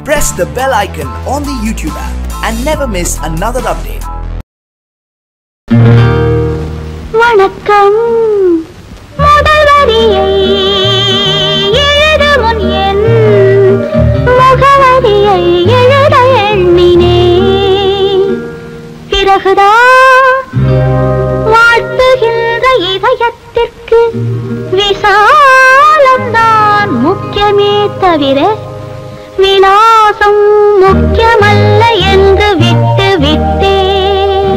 Press the bell icon on the YouTube app and never miss another update. வணக்கம் முதல் வரியை எழுத முன் என் முகவரியை எழுத எண்ணினேன் பிறகுதான் வாழ்த்துகின்ற இதயத்திற்கு விசாலம்தான் முக்கியமே தவிர விலாசம் முக்கியமல்ல என்று விட்டு விட்டேன்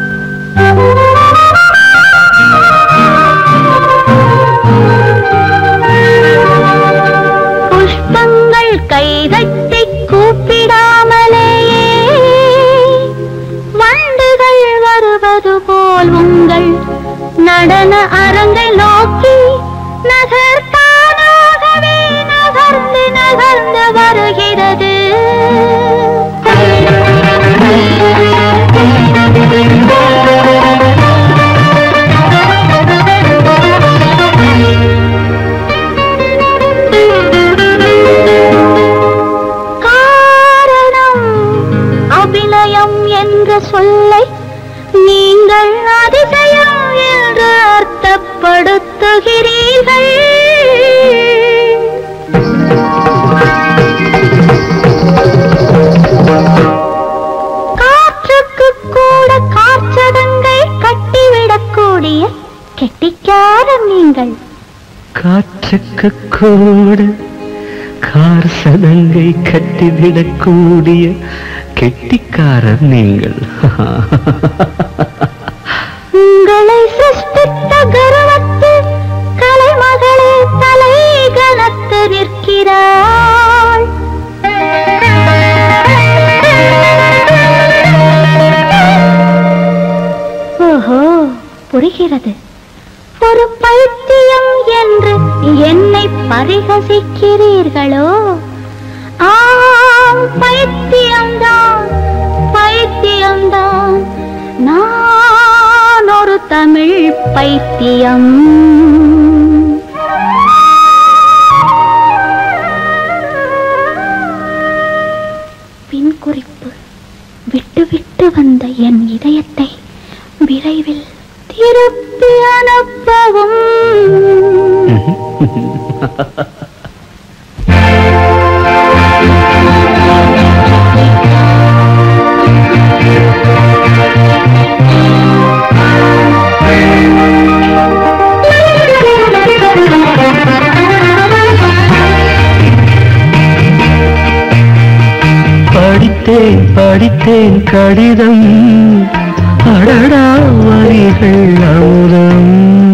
புஷ்பங்கள் கைதட்டி கூப்பிடாமலேயே வண்டுகள் வருவது போல் உங்கள் நடன அரங்கை நோக்கி நகர்த்தானாகவே நகர்ந்து நகர்ந்து வருகிறது காரணம் அபிநயம் என்ற சொல்லை நீங்கள் அதிசயம் என்று அர்த்தப்படுத்துகிறீர்கள் காற்றுக்கு கூட காற்றடங்கை கட்டிவிடக்கூடிய கெட்டிக்காரன் நீங்கள் காற்றுக்கு கூட கார் சதங்கை கட்டிவிடக்கூடிய கெட்டிக்காரர் நீங்கள் உங்களை சிருஷ்டித்த கர்வத்து கலைமகளே தலை கனத்து நிற்கிறாள் ஓஹோ புரிகிறது ஒரு பைத்தியம் என்று என்னை பரிகசிக்கிறீர்களோ ஆம் பைத்தியம்தான் பைத்தியம்தான் நான் ஒரு தமிழ் பைத்தியம் பின் குறிப்பு விட்டு விட்டு வந்த என் இதயத்தை விரைவில் திருப்பி அனுப்பவும் படித்தேன் படித்தேன் கடிதம் அடடா வரிகள் அமுதம்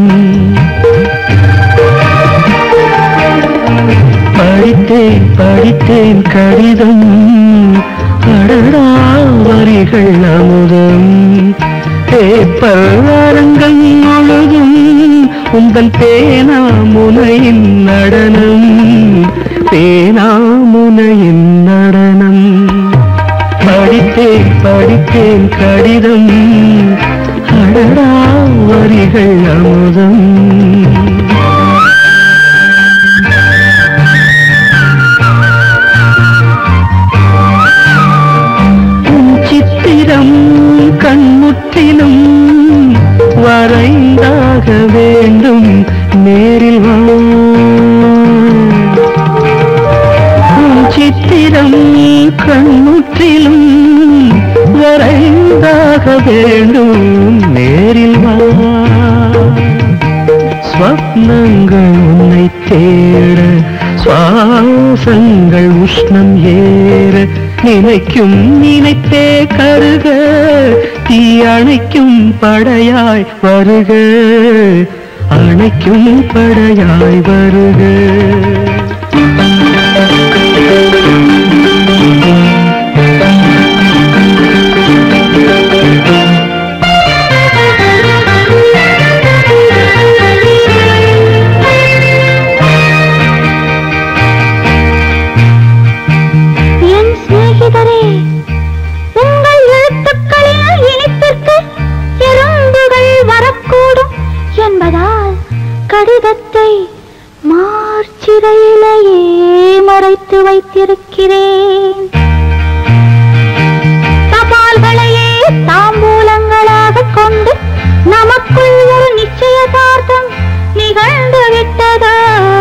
படித்தேன் படித்தேன் கடிதம் அடடா வரிகள் அமுதம் பேப்பர் அரங்கம் முழுதும் உங்கள் பேனா முனையின் நடனம் பேனா முனையின் நடனம் படித்தேன் படித்தேன் கடிதம் அடடா வரிகள் அமுதம் உன் சித்திரம் கண்முற்றிலும் வரைந்தாக வேண்டும் நேரில் வா உன் சித்திரம் கண்முற்றிலும் வரைந்தாக வேண்டும் நேரில் வா ஸ்வப்னங்கள் உன்னை தேட சுவாசங்கள் உஷ்ணம் ஏற நினைக்கும் நினைத்தே கருக தீ அணைக்கும் படையாய் வருக அணைக்கும் படையாய் வருக என் சிநேகிதரே உங்கள் எழுத்துக்களில் இனிப்பிற்கு எறும்புகள் வரக்கூடும் என்பதால் கடிதத்தை மார்ச்சிறை வைத்திருக்கிறேன் தபால்களையே தாம்பூலங்களாக கொண்டு நமக்குள் ஒரு நிச்சயதார்த்தம் நிகழ்ந்து விட்டதா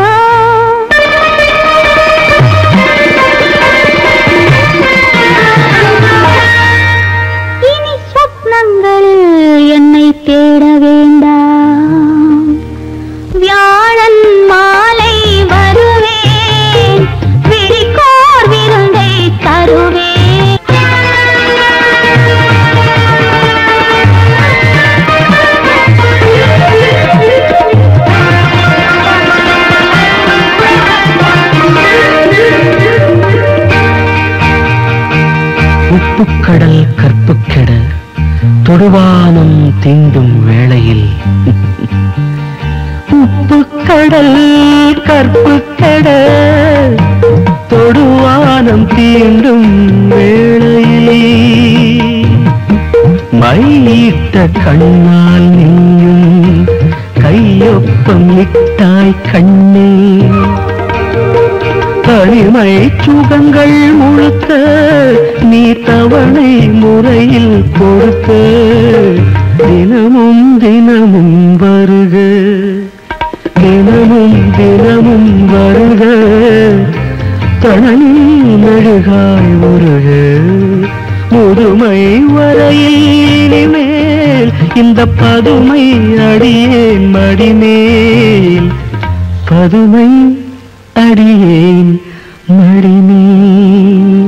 இனி சொப்னங்களில் என்னை தேட வேண்டாம் வியாழன் மாலை வருவேன் விழிக்கோர் விருந்தை தருவேன் உப்புக்கடல் கற்புக்கெட தொடுவானம் தீண்டும் வேளையில் உப்புக்கடல் கற்புக்கெட தொடுவானம் தீண்டும் வேளையில் மையிட்ட கண்ணால் நீயும் கையொப்பம் இட்டாய் கண்ணே தனிமை சுகங்கள் முழுக்க நீ தவணை முறையில் கொடுக்க தினமும் தினமும் வருக தினமும் தினமும் வருக தனி மெழுகாய் உருக முதுமை வரையில் இனிமேல் இந்த பதுமை அடியேன் மடிமேல் பதுமை அடியேன் மடிமேல்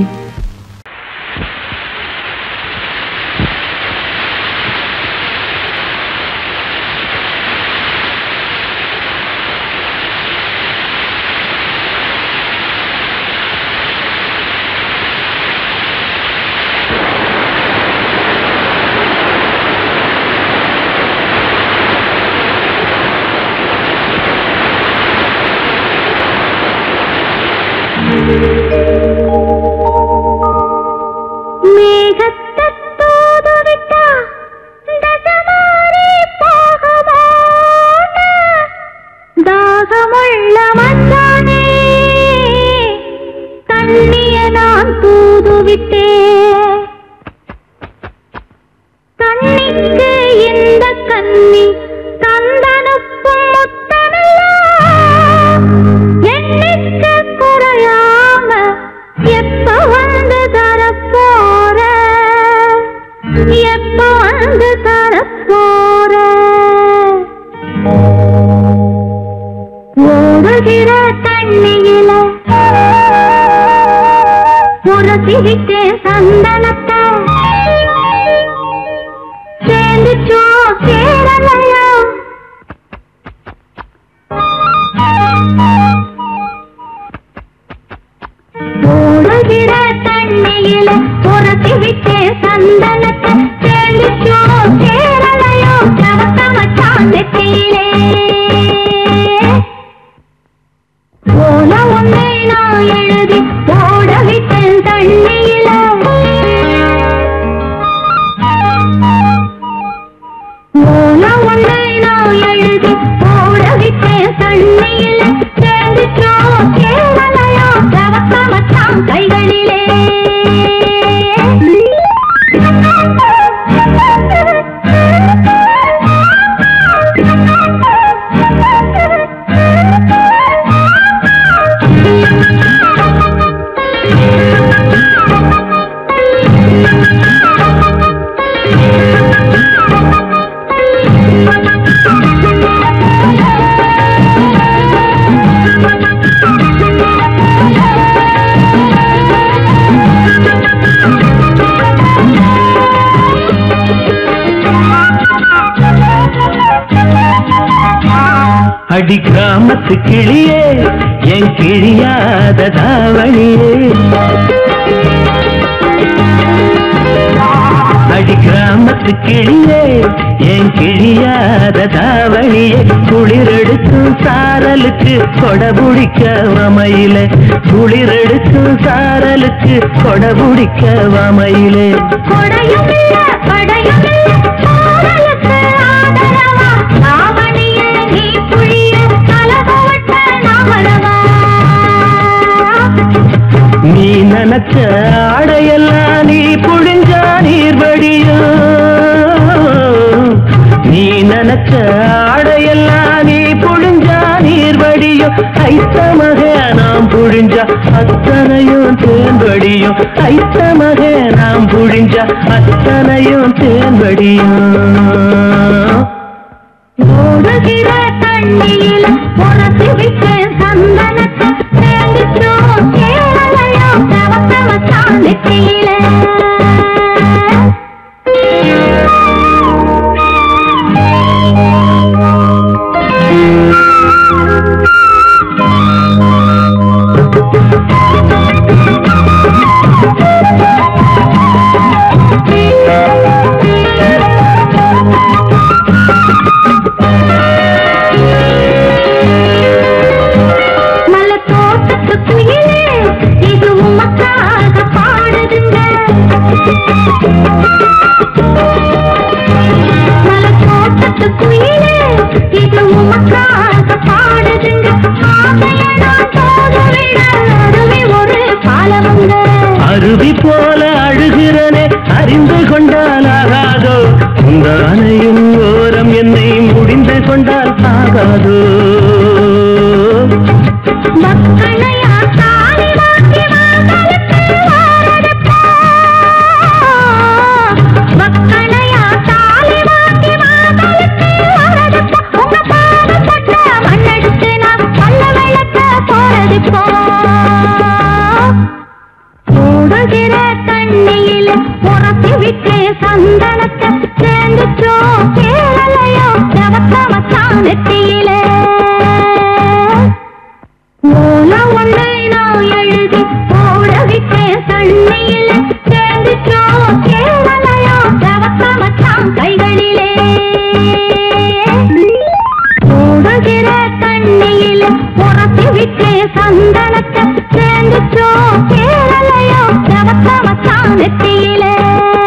மேகத்தைத் தூதுவிட்டா தசமாரி போகமாட்ட. தாகமுள்ள மச்சானே தண்ணிய நான் தூதுவிட்டேன் கண்ணிக்கு இந்த கண்ணி தந்தனுப்பும் முத்தமெல்லாம் எண்ணிக்கு குறையாம எப்ப வந்து தரப்போற எப்ப வந்து தரப்போற ஓடுகிற தண்ணியில உரசிவிட்டேன் சந்தனத்தை சேர்ந்துச்சோ சேரலையோ ஓடுகிற தண்ணியில உரசி விட்டே சந்தனத்தை சேர்ந்துச்சோ சேரலையோ கவத்த மச்சான் நெத்தியிலே போல உன்னை நான் எழுதி ஓட விட்டேன் தண்ணியில ஓல உன்னை நான் எழுதி ஓட விட்டேன் தண்ணியில சேர்ந்துச்சோ கேவலையோ தவக்க மச்சான் கைகளிலே அடி கிராமத்து கிளியே என் கிழியாத தாவணியே அடி கிராமத்து கிளியே என் கிழியாத தாவணியே குளிரெடுக்கும் சாரலுக்கு கொடபுடிக்க வமையில குளிரெடுக்கும் சாரலுக்கு கொடபுடிக்க வமையிலே கொடையும் இல்ல படையும் இல்ல காதலுக்கு ஆதரவா தாவணியில் நீ புழிய கலகவட்ட நாமரவா நினைச்ச ஆடையெல்லாம் நீ புழிஞ்சா நீர்வடியோ நீ நினைச்ச ஆடையெல்லாம் நீ புழிஞ்சா நீர்வடியோ ஐத்தமக நாம் புழிஞ்சா அத்தனையும் தேன்படியும் ஐத்தமக நாம் புழிஞ்சா அத்தனையும் தேன்படியும் ஓடுகிற தண்ணியில உரசி விட்டு சந்தனத்தை சேர்ந்துச்சோ கேரளையோ தவத்தவ சாந்தியில மல தோட்டத்து குயிலே இது உமக்காக பாடுதுங்க மல தோட்டத்து குயிலே இது உமக்காக பாடுதுங்க ஆசையடா தோதுவிட அருவி ஒரு பாலமுங்க அருவி போல அழுகிறனே அறிந்து கொண்டால் ஆகாதோ இந்த அணையும் ஓரம் என்னை முடிந்து கொண்டால் ஆகாதோ மக்களையா தாலி வாங்கி வாங்கலுக்கு வாரதப்பா மக்களையா தாலி வாங்கி வாங்கலுக்கு வாரதப்பா உங்க பாவப்பட்ட மண்ணெடுத்து நான் பல்ல விளக்க போறதுப்போ ஓடுகிற தண்ணியில உரசி விட்டு சந்தனத்தை சேர்ந்துச்சோ கேரளையோ தவத்தவ சாணத்தியிலே ஓல ஒன்றை நான் எழுதி போட விட்டேன் தண்ணியில சேர்ந்துச்சோ கேவலையோ தவக்க மச்சான் கைகளிலே ஓடுகிற தண்ணியில உரசி விட்டேன் சந்தனத்தை சேர்ந்துச்சோ கேரளையோ தவக்க மச்சான் நெத்தியிலே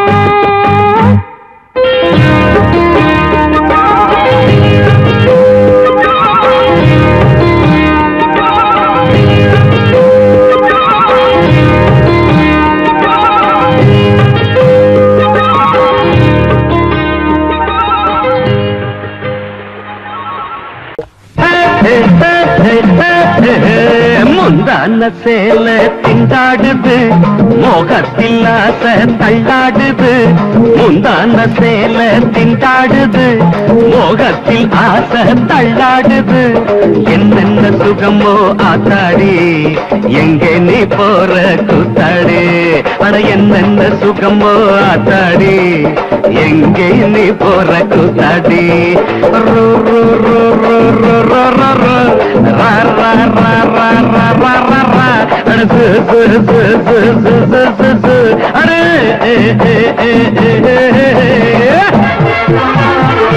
முந்தான சேல திண்டாடுது மோகத்தில் ஆசை தள்ளாடுது முந்தான சேல திண்டாடுது மோகத்தில் ஆசை தள்ளாடுது என்னென்ன சுகமோ ஆத்தாடி எங்கே நீ போற கூத்தாடி அட என்னென்ன சுகமோ ஆத்தாடி எங்கே நீ போற கூத்தாடி ரோ ரோ ரோ ரோ ரோ ரோ ரோ ரோ ரா ரா ரா ரா ரா ரா ரா ரா அட சு சு சு சு சு சு சு சு அட ஏ ஏ ஏ ஏ ஏ ஏ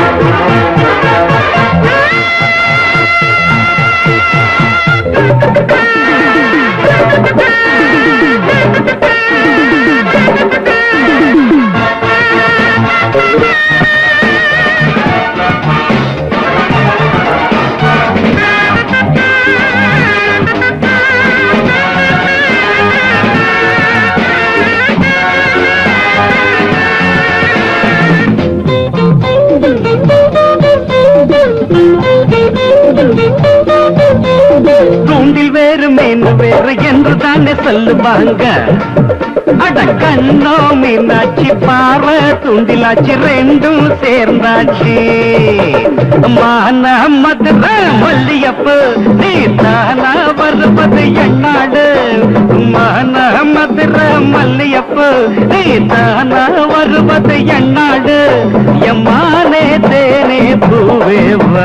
தூண்டில் வேறு மீன் வேறு என்று தானே சொல்லுவாங்க அட கண்ணோ மீனாட்சி பாறை தூண்டிலாச்சு ரெண்டும் சேர்ந்தாச்சு மான மதுரை மல்லியப்பு நீ தானா வருவது என்னாடு மான மதுரை மல்லியப்பு நீ தானா வருவது என்னாடு எம்மானே தேனே பூவே வா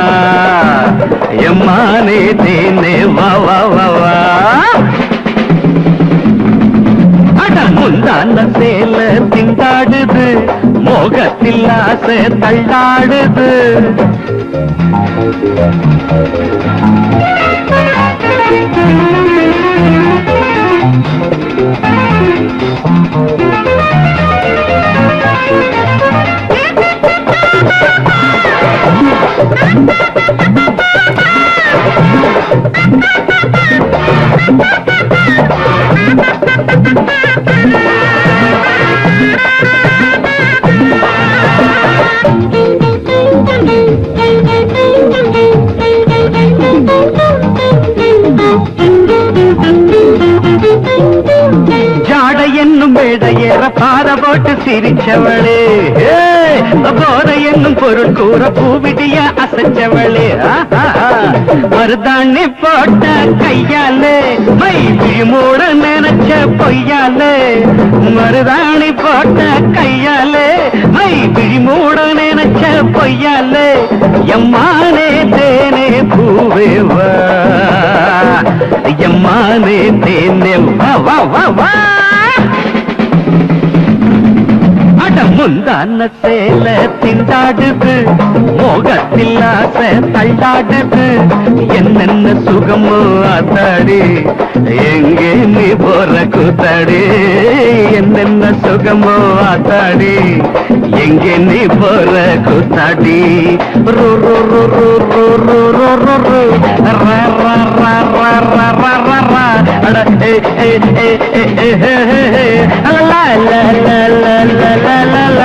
எம்மானே தேனே வா வா வா வா அட முந்தான சேல திண்டாடுது மோகத்தில் ஆசை தள்ளாடுது Thank you. மேடையேற பாத போட்டு சிரிச்சவளே ஏய், போத என்னும் பொருள் கூற பூவிடிய அசைச்சவளே ஆஹா, மருதாணி போட்ட கையாலே மை விழிமூட நினைச்ச பொய்யாலே மருதாணி போட்ட கையாலே மை விழிமூட நினைச்ச பொய்யாலே எம்மானே தேனே பூவே வா எம்மானே தேனே வா வா வா வா அட முந்தான சேல திண்டாடுது மோகத்தில் ஆசை தள்ளாடுது என்னென்ன சுகமோ ஆத்தாடி எங்கே நீ போற கூத்தாடி என்னென்ன சுகமோ ஆத்தாடி எங்கே நீ போற கூத்தாடி ரோ ரோ ரோ ரோ ரோ ரோ ரோ ரோ ரோ ரா ரா ரா ரா ரா ரா ரா ரா அட ஏ ஏ ஏ ஏ ஏ ஹே ஹே ஹே லா லா லா லா லா லா லா லா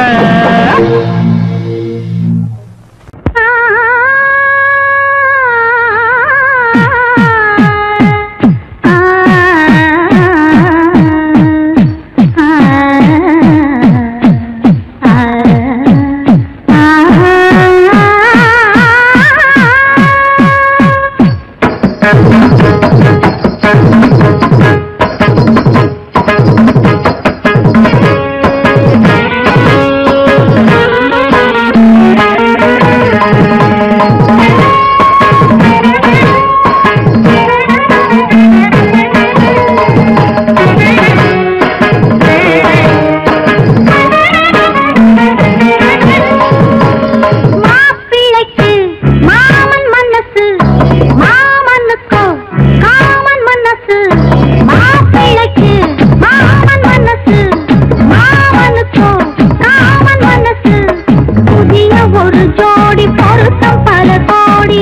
மாப்பிள்ளைக்கு மாமன் மனசு மாமனுக்கோ காமன் மனசு மாப்பிள்ளைக்கு மாமன் மனசு மாமனுக்கோ காமன் மனசு புதிய ஒரு ஜோடி பொருத்தம் பல கோடி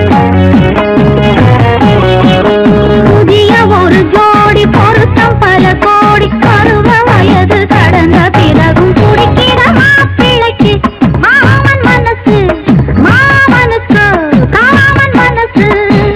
புதிய ஒரு ஜோடி பொருத்தம் பல கோடி பருவ வயது கடந்த பிறகும் குடிக்கிற மாப்பிள்ளைக்கு மாமன் மனசு மாமனுக்கு காமன் மனசு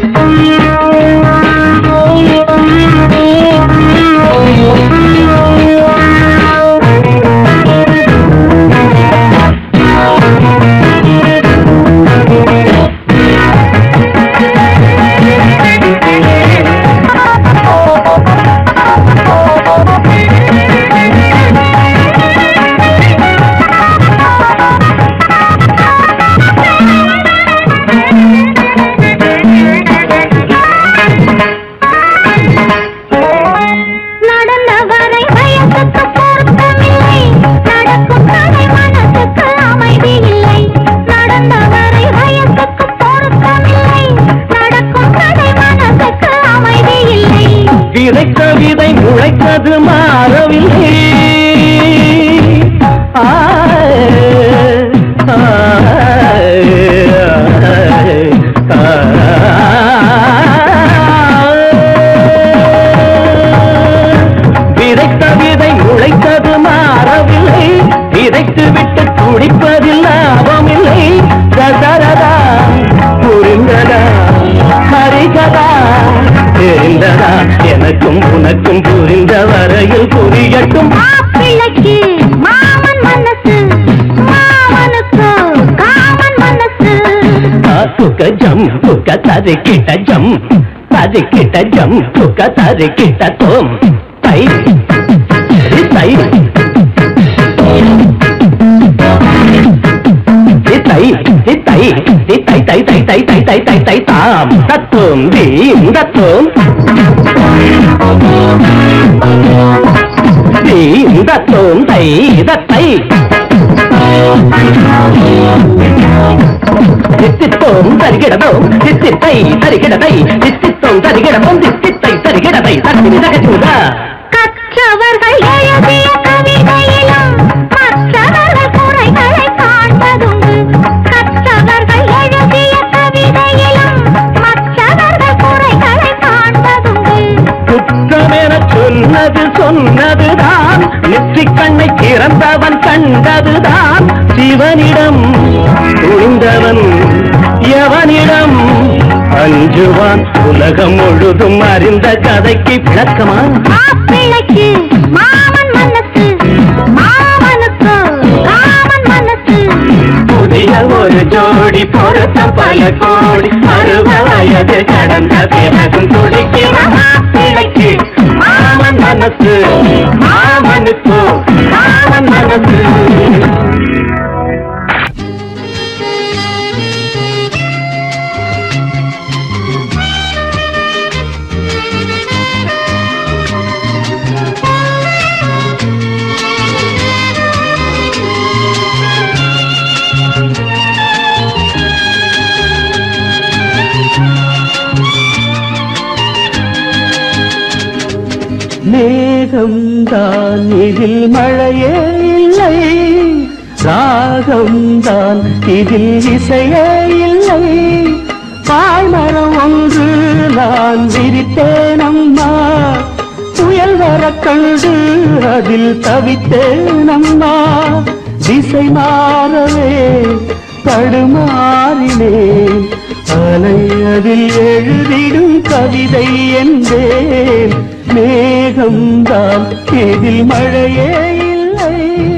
நடந்த வரை வயசுக்கு பொருத்தமில்லை நடக்கும் கதை மனசுக்கு அமைதி இல்லை நடந்த வரை வயசுக்கு பொருத்தமில்லை நடக்கும் கதை மனசுக்கு அமைதி இல்லை விதைத்த விதை முளைத்தது மாறவில்லை ஆய், ஆய், ஆய். விதைத்த விதை முளைத்தது மாறவில்லை விதைத்து விட்டு குடிப்பதில் லாபமில்லை சதரதா புரிந்ததா ஹரிகதா தெரிந்ததா எனக்கும் உனக்கும் புரிந்த வரையில் புரியட்டும் மாப்பிள்ளைக்கு மாமன் மனசு மாமனுக்கு காமன் மனசு புக்க ஜம் புக்க தரி கிட்ட ஜம் தரி கிட்ட ஜம் புக்க தரி கிட்ட தோம் தை தை தை தை தை தை தை தை தை தை தை தை தை தாம் தத்துவம் தீம் தத்துவம் தீம் தத்துவம் தை தத்தை தித்தித்தோம் தருகிடதோம் தித்தித்தை தருகிடதை தித்தித்தோம் தருகிடதோம் தித்தித்தை தருகிடதை தத்தி தகச்சுதா கற்றவர்கள் எழுதிய கவிதையிலும் மற்றவர்கள் குறைகளை காண்பதுண்டு கற்றவர்கள் எழுதிய கவிதையிலும் மற்றவர்கள் குறைகளை காண்பதுண்டு குற்றமென சொன்னது சொன்னதுதான் நெற்றிக் கண்ணை திறந்தவன் கண்டதுதான் சிவனிடம் துணிந்தவன் எவனிடம் அஞ்சுவான் உலகம் முழுதும் அறிந்த கதைக்கு விளக்கமா மாப்பிள்ளைக்கு மாமன் மனசு ஒரு ஜோடி பொருத்தம் பல கோடி அறுப வயது கடந்த பிறகும் துடிக்கிற மாப்பிளைக்கு மாமன் மனசு மாமனுக்கு மாமன் மனசு மேகம்தான் இதில் மழையே இல்லை ராகம்தான் இதில் இசையே இல்லை பாய்மரம் ஒன்று நான் விரித்தேன் அம்மா புயல் வர கண்டு அதில் தவித்தேன் அம்மா திசை மாறவே தடுமாறினேன் அலை அதில் எழுதிடும் கவிதை என்பேன் மேகம்தான் இதில் மழையே இல்லை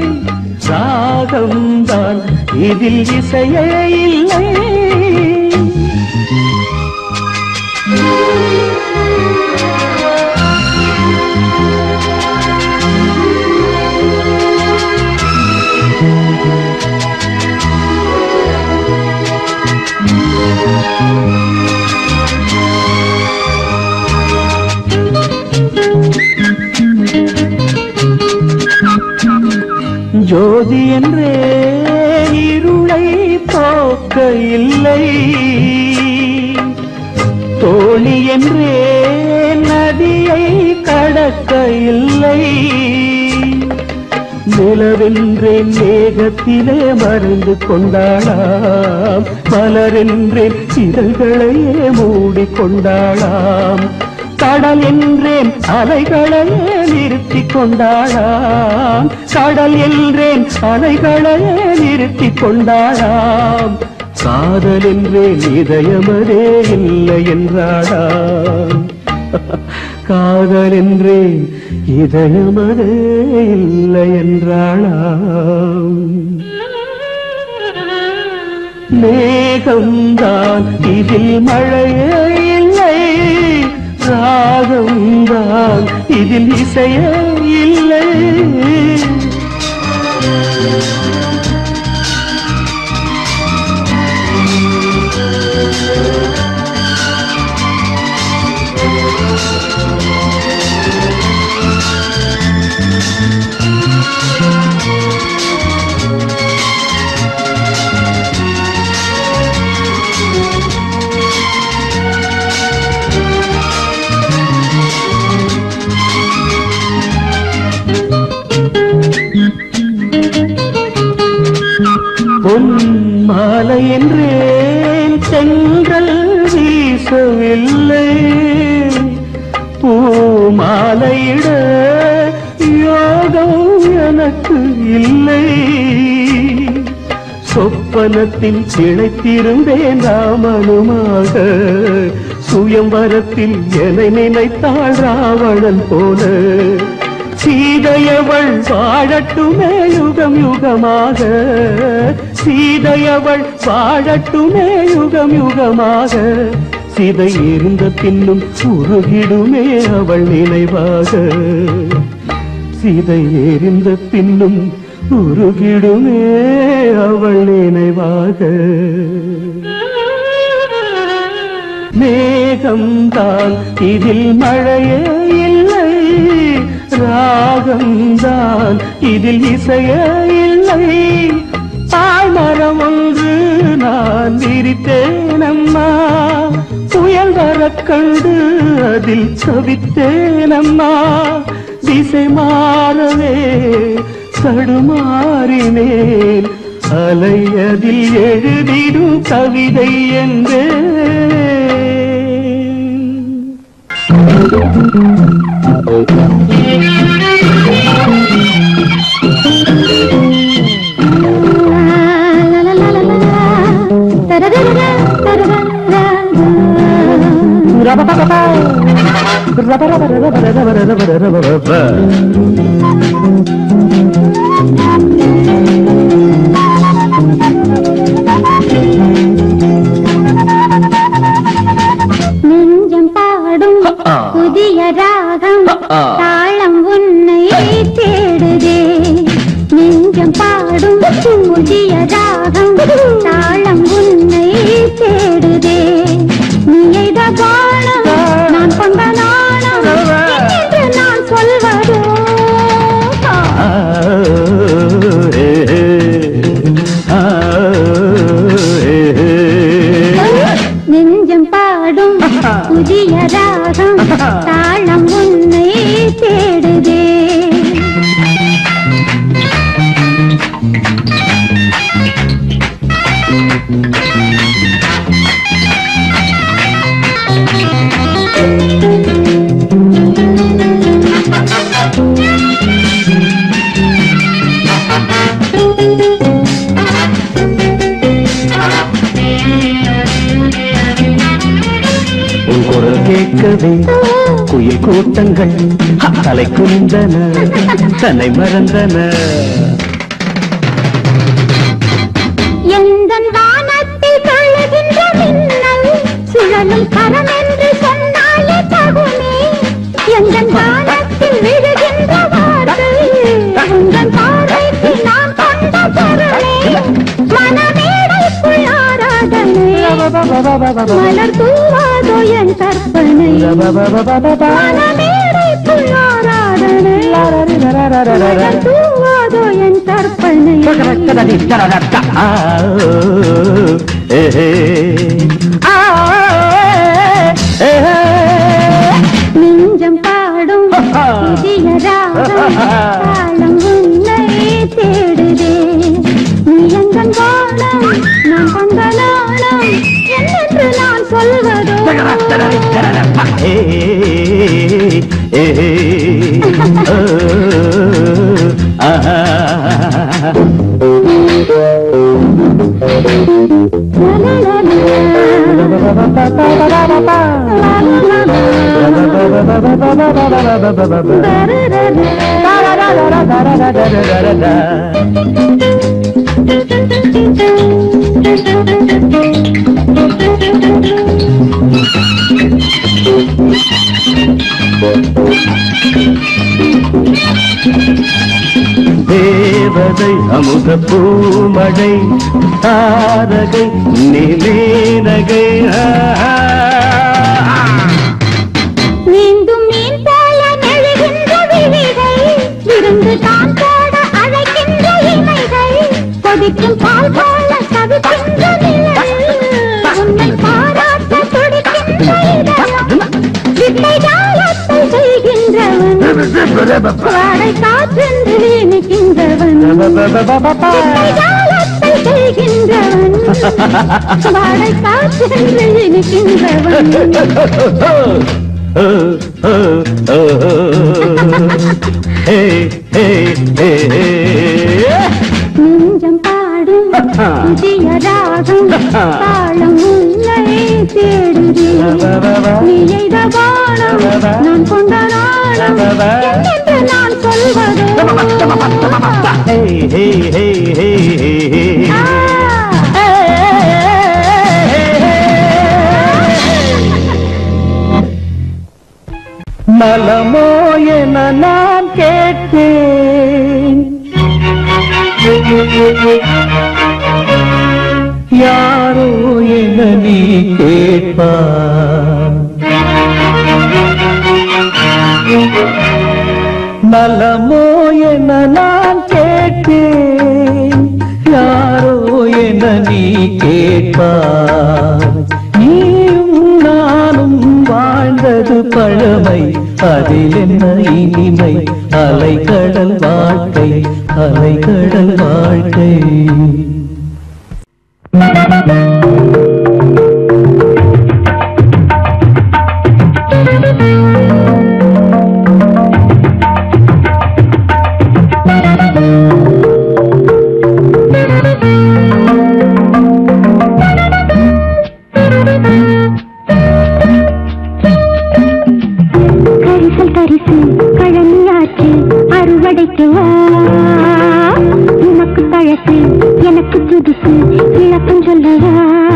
ராகம்தான் இதில் இசையே இல்லை ஜோதி என்றே இருளை போக்க இல்லை தோணி என்றே நதியை கடக்க இல்லை நிலவென்றேன் மேகத்திலே மறைந்து கொண்டாளாம் மலரென்றேன் இதழ்களையே மூடிக்கொண்டாளாம் கடல் என்றேன் அலைகளையே நிறுத்தி கொண்டாளாம் கடல் என்றேன் அலைகளையே நிறுத்தி கொண்டாளாம் காதல் என்றேன் இதயமதே இல்லை என்றாளாம் காதல் என்றே இதயமதே இல்லை என்றாளாம் மேகம்தான் இதில் மழையே இல்லை ராகம்தான் இதில் இசையே இல்லை பொன் மாலை என்றேன் செங்கல் வீசவில்லை பூ மாலையிட யோகம் எனக்கு இல்லை சொப்பனத்தில் திளைத்திருந்தேன் ராமனுமாக சுயம்பரத்தில் என்னை நினைத்தாள் ராவணன் போல சீதையவள் வாழட்டுமே யுகம் யுகமாக சீதையவள் வாழட்டுமே யுகம் யுகமாக சிதை எரிந்த பின்னும் உருகிடுமே அவள் நினைவாக சிதை எரிந்த பின்னும் உருகிடுமே அவள் நினைவாக மேகம்தான் இதில் மழையே இல்லை ராகம்தான் இதில் இசையே இல்லை பாய்மரம் ஒன்று நான் விரித்தேன் அம்மா புயல் வரக் கண்டு அதில் தவித்தேன் அம்மா திசை மாறவே தடுமாறினேன் அலையதில் எழுதிடும் கவிதை என்றேன் தாளம் உன்னை தேடுதே நெஞ்சம் பாடும் புதிய ராகம் தாளம் உன்னை தேடுதே நீ எய்த பாடம் நான் கொண்ட நாணம் என்று நான் சொல்வதோ ஆ, ஏ, ஆ, ஏ. நெஞ்சம் பாடும் புதிய ராகம் தாளம் உன்னை தேடுதே உன் குரல் கேட்கவே குயில் கூட்டங்கள் தலை குனிந்தன தன்னை மறந்தன எந்தன் வானத்தில் தழுகின்ற மின்னல் சுழலும் கரம் என்று சொன்னாலே தகுமே எந்தன் வானத்தில் விழுகின்ற வார்த்தை உந்தன் பார்வைக்கு நான் கொண்ட பொருளே மனமேடைக்குள் ஆராதனை மலர் தூவாதோ என் கற்பனை மனமேடைக்குள் ஆராதனை மலர் தூவாதோ என் கற்பனை ஆ, ஏ, ஆ, ஏ, நெஞ்சம் பாடும் புதிய ராகம் தாளம் உன்னை தேடுதே நீ எந்தன் வானம் நான் கொண்ட நாணம் என்னென்று நான் சொல்வதோ ஏ, ஏ, ஓ, ஆ. தேவதை அமுத பூமழை தாரகை நிலேனகை மீண்டும் மீன் போல நெழுகின்ற விழிகள் விருந்து தான் போட அழைக்கின்ற இமைகள் கொதிக்கும் பால் போல தவிக்கின்ற நிழல் உன்னை பாராட்ட துடிக்கின்ற இதயம் வித்தை ஜாலத்தை செய்கின்றவன் வாடை காற்றென்று நிற்கின்றவன் வித்தை ஜாலத்தை செய்கின்றவன் வாடை காற்றென்று நிற்கின்றவன் நெஞ்சம் பாடும் புதிய ராகம் தாளம் உன்னை தேடுதே நீ எய்த வானம் நான் கொண்ட நாணம் என்னென்று நான் சொல்வதோ நலமோ என நான் கேட்டேன் யாரோ என நீ கேட்பார் நலமோ என நான் கேட்டேன் யாரோ என நீ கேட்பார் நீயும் நானும் வாழ்ந்தது பழமை அதில் என்ன இனிமை அலைக்கடல் வாழ்க்கை அலைக்கடல் வாழ்க்கை கரிசல் கரிசு கழனியாச்சு அறுவடைக்கு வா உனக்கு பழசு எனக்கு புதுசு விளக்கம் சொல்லவா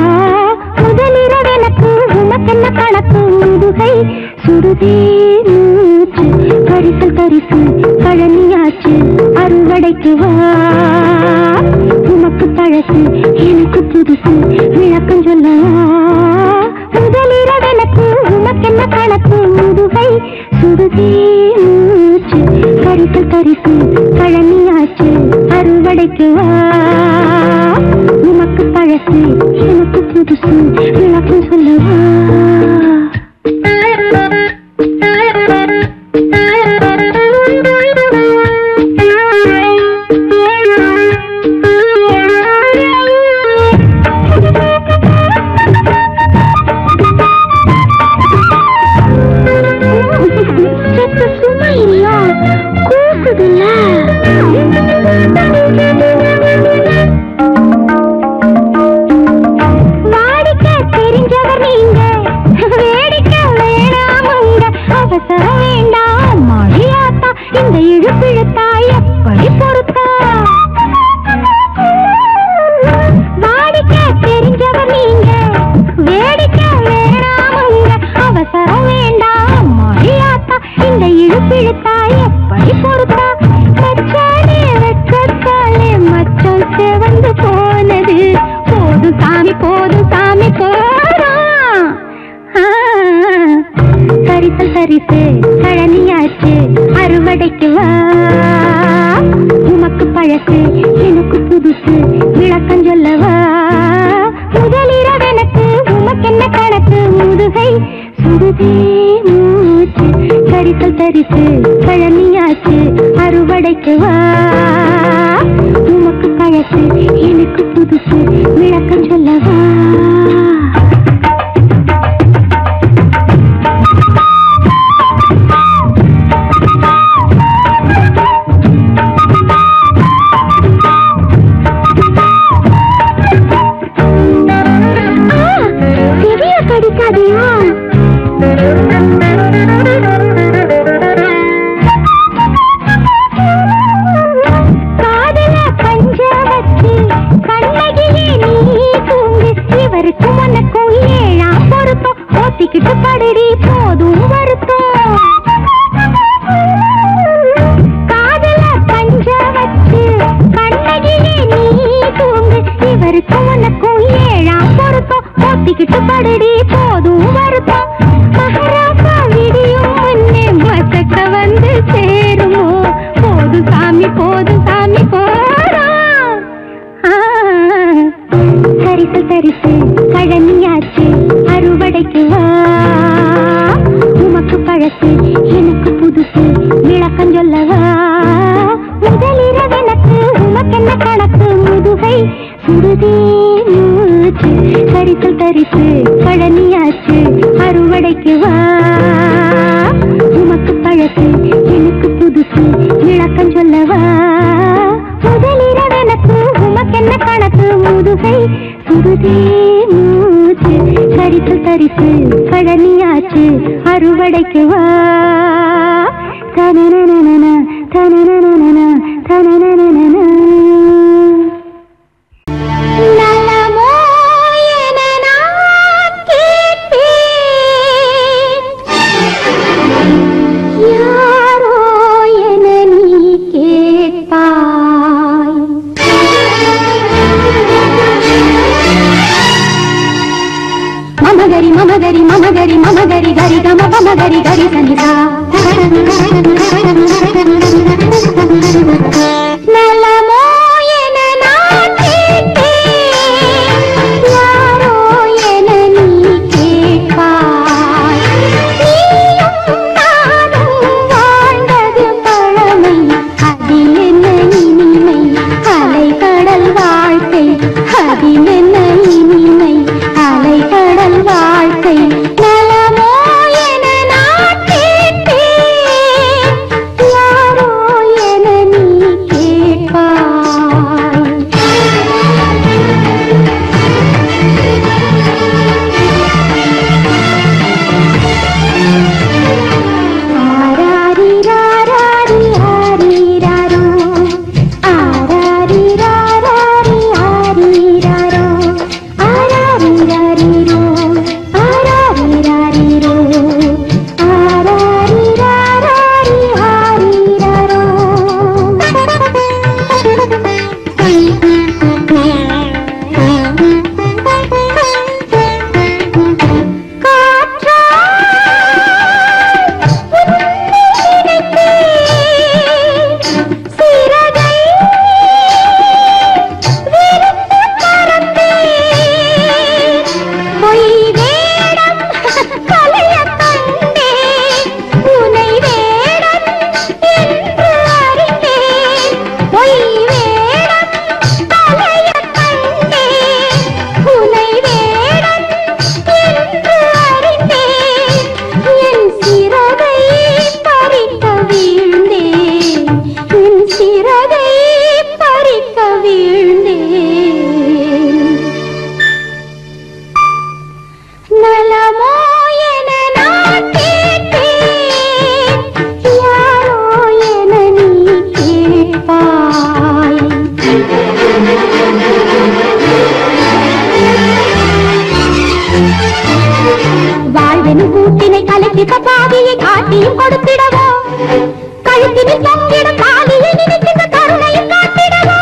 வாடிக்க தெரிஞ்சவர் நீங்க வேடிக்க வேணாமுங்க அவசரம் வேண்டாம் மழையாத்தா இந்த இழுப்பிழுத்தா எப்படி பொறுத்தா வாடிக்க தெரிஞ்சவர் நீங்க வேடிக்க வேணாமுங்க அவசரம் வேண்டாம் மழையாத்தா இந்த இழுப்பிழுத்தா எப்படி பொறுத்தா மச்சானே வெட்கத்தாலே மச்சம் செவந்து போனது போதும் சாமி போதும் சாமி போதும் ஆ, சரிசல் சரிசு கழனியாச்சு அறுவடைக்கு வா உமக்கு பழசு எனக்கு புதுசு விளக்கம் சொல்லவா முதலிரவெனக்கு உமக்கென்ன கணக்கு முதுகை சுடுதே மூச்சு சரிசல் சரிசு கழனியாச்சு அறுவடைக்கு வா உமக்கு பழசு எனக்கு புதுசு விளக்கம் சொல்லவா பெரிய கடிக்காதையா காதல பஞ்ச வச்சு கண்ணகிலே நீ தூங்கு இவருக்கும் உனக்கும் ஏழாம் பொருத்தம் ஓத்திக்கிட்டு படுடி போதும் வருத்தம் காதல பஞ்ச வச்சு கண்ணகிலே நீ தூங்கு இவருக்கும் உனக்கும் ஏழாம் பொருத்தம் ஓத்திக்கிட்டு படுடி போதும் வருத்தம் மகாராசா விடியும் முன்னே மசக்க வந்து சேருமோ போதும் சாமி போதும் சாமி போதும் ஆ, சரிசு சரிசு கழனியாச்சு அறுவடைக்கு வா உமக்கு பழசு எனக்கு புதுசு விளக்கம் சொல்லவா முதலிரவெனக்கு உமக்கென்ன கணக்கு முதுகை சுடுதே மூச்சு சரிசல் தரிசு கழனியாச்சு அறுவடைக்கு வா உமக்கு பழசு எனக்கு புதுசு விளக்கம் சொல்லவா முதலிரவெனக்கு உமக்கென்ன கணக்கு முதுகை சுடுதே மூச்சு சரிசு தரிசு கழனியாச்சு அறுவடைக்கு வா தனனனனன, தனனனனன, தனனனனன. நலமோ என நான் கேட்பேன். யாரோ என நீ கேட்பாய் மமகரி மமகரி மமகரி மமகரி கரி கம பமகரி கரி சனிதா நலமோ என நான் கேட்பேன் யாரோ என நீ கேட்பாய் நீயும் நானும் வாழ்ந்தது பழமை அதில் என்ன இனிமை அலை கடல் வாழ்க்கை அதில் என்ன இனிமை அலை கடல் வாழ்க்கை நலமோ என நான் கேட்பேன் யாரோ கருணையும் கொடுத்திடவோ கழுத்தினில் தொங்கிடும் தாலியை நினைக்கின்ற கருணையும் காட்டிடவோ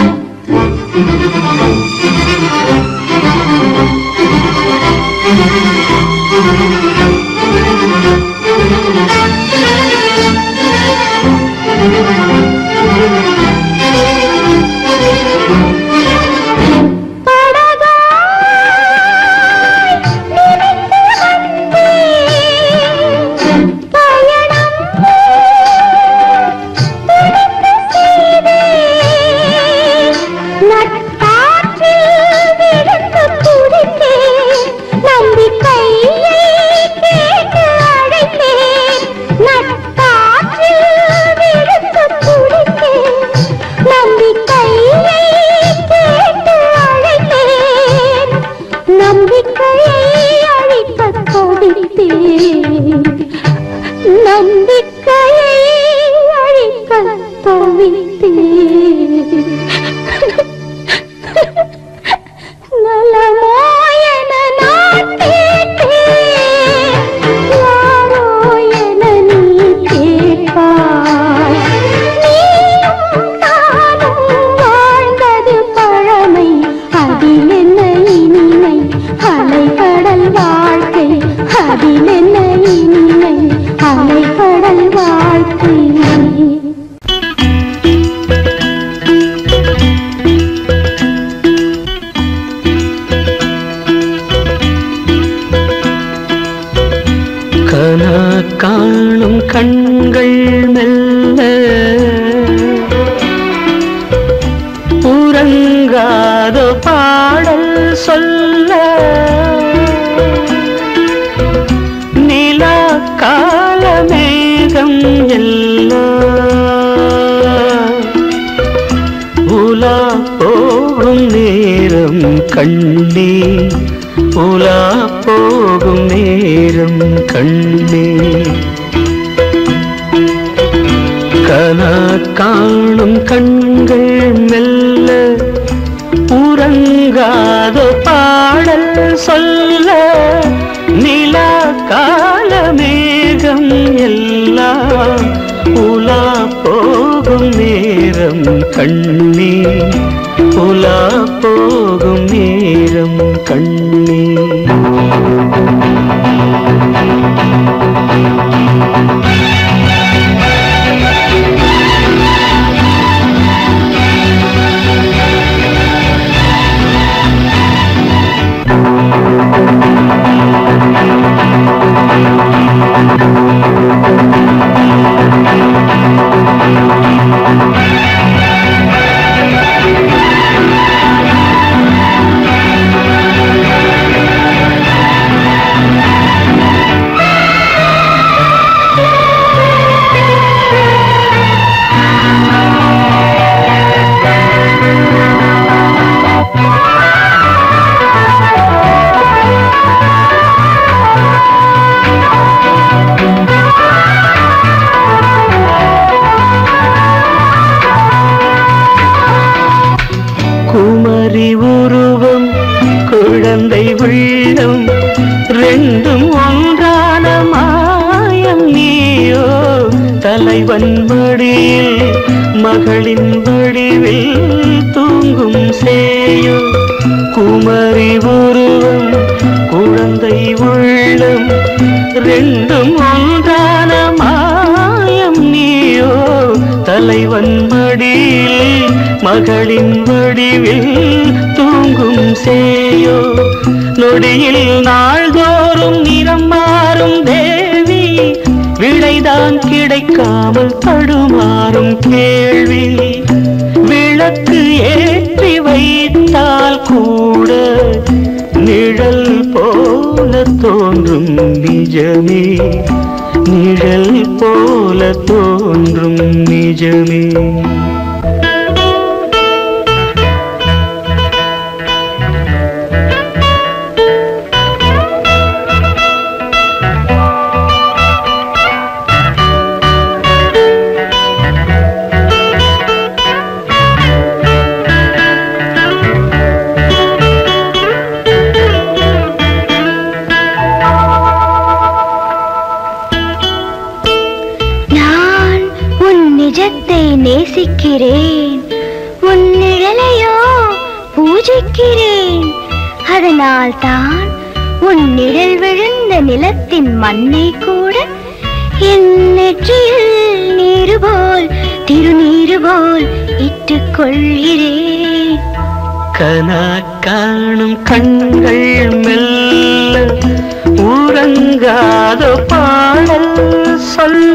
நம்பிக்கையை அழிக்கத் துடித்தேன் நம்பிக்கையை அழிக்கத் துடித்தேன் நலமோ என நான் கேட்டேன் யாரோ என நீ கேட்பாய் நீயும் நானும் வாழ்ந்தது பழமை அதில் என்ன இனிமை அலைகடல் வாழ்க்கை அதில் என்ன இனிமை அலைகடல் வாழ்க்கை கனா காணும் கண்கள் மெல்ல உறங்காத பாடல் சொல்ல நிலா கால மேகம் எல்லாம் உலா போகும் நேரம் கண்ணே உலா போகும் நேரம் கண்ணே கனா காணும் கண்கள் மெல்ல உறங்காத பாடல் சொல்ல நிலா கால மேகம் எல்லாம் உலா போகும் நேரம் கண்ணே உலா போகும் நேரம் கண்ணே குமரி உருவம் குழந்தை உள்ளம் ரெண்டும் ஒன்றான மாயம் நீயோ தலைவன் மடியில் மகளின் வடிவில் தூங்கும் சேயோ குமரி உருவம் குழந்தை உள்ளம் ரெண்டும் ஒன்றான மாயம் நீயோ தலைவன் மடியில் மகளின் வடிவில் தூங்கும் சேயோ நொடியில் நாள்தோறும் நிறம் மாறும் தேவி விடைதான் கிடைக்காமல் தடுமாறும் கேள்வி விளக்கு ஏற்றி வைத்தால் கூட நிழல் போல தோன்றும் நிஜமே நிழல் போல தோன்றும் நிஜமே முத்தை நேசிக்கிறேன் உன் நிழலையோ பூஜிக்கிறேன் அதனால் தான் உன் நிழல் விழுந்த நிலத்தின் மண்ணை கூட என் நெற்றியில் நீரு போல் திருநீரு போல் இட்டுக் கொள்கிறேன் கனா காணும் கண்கள் மெல்ல உறங்காத பாடல் சொல்ல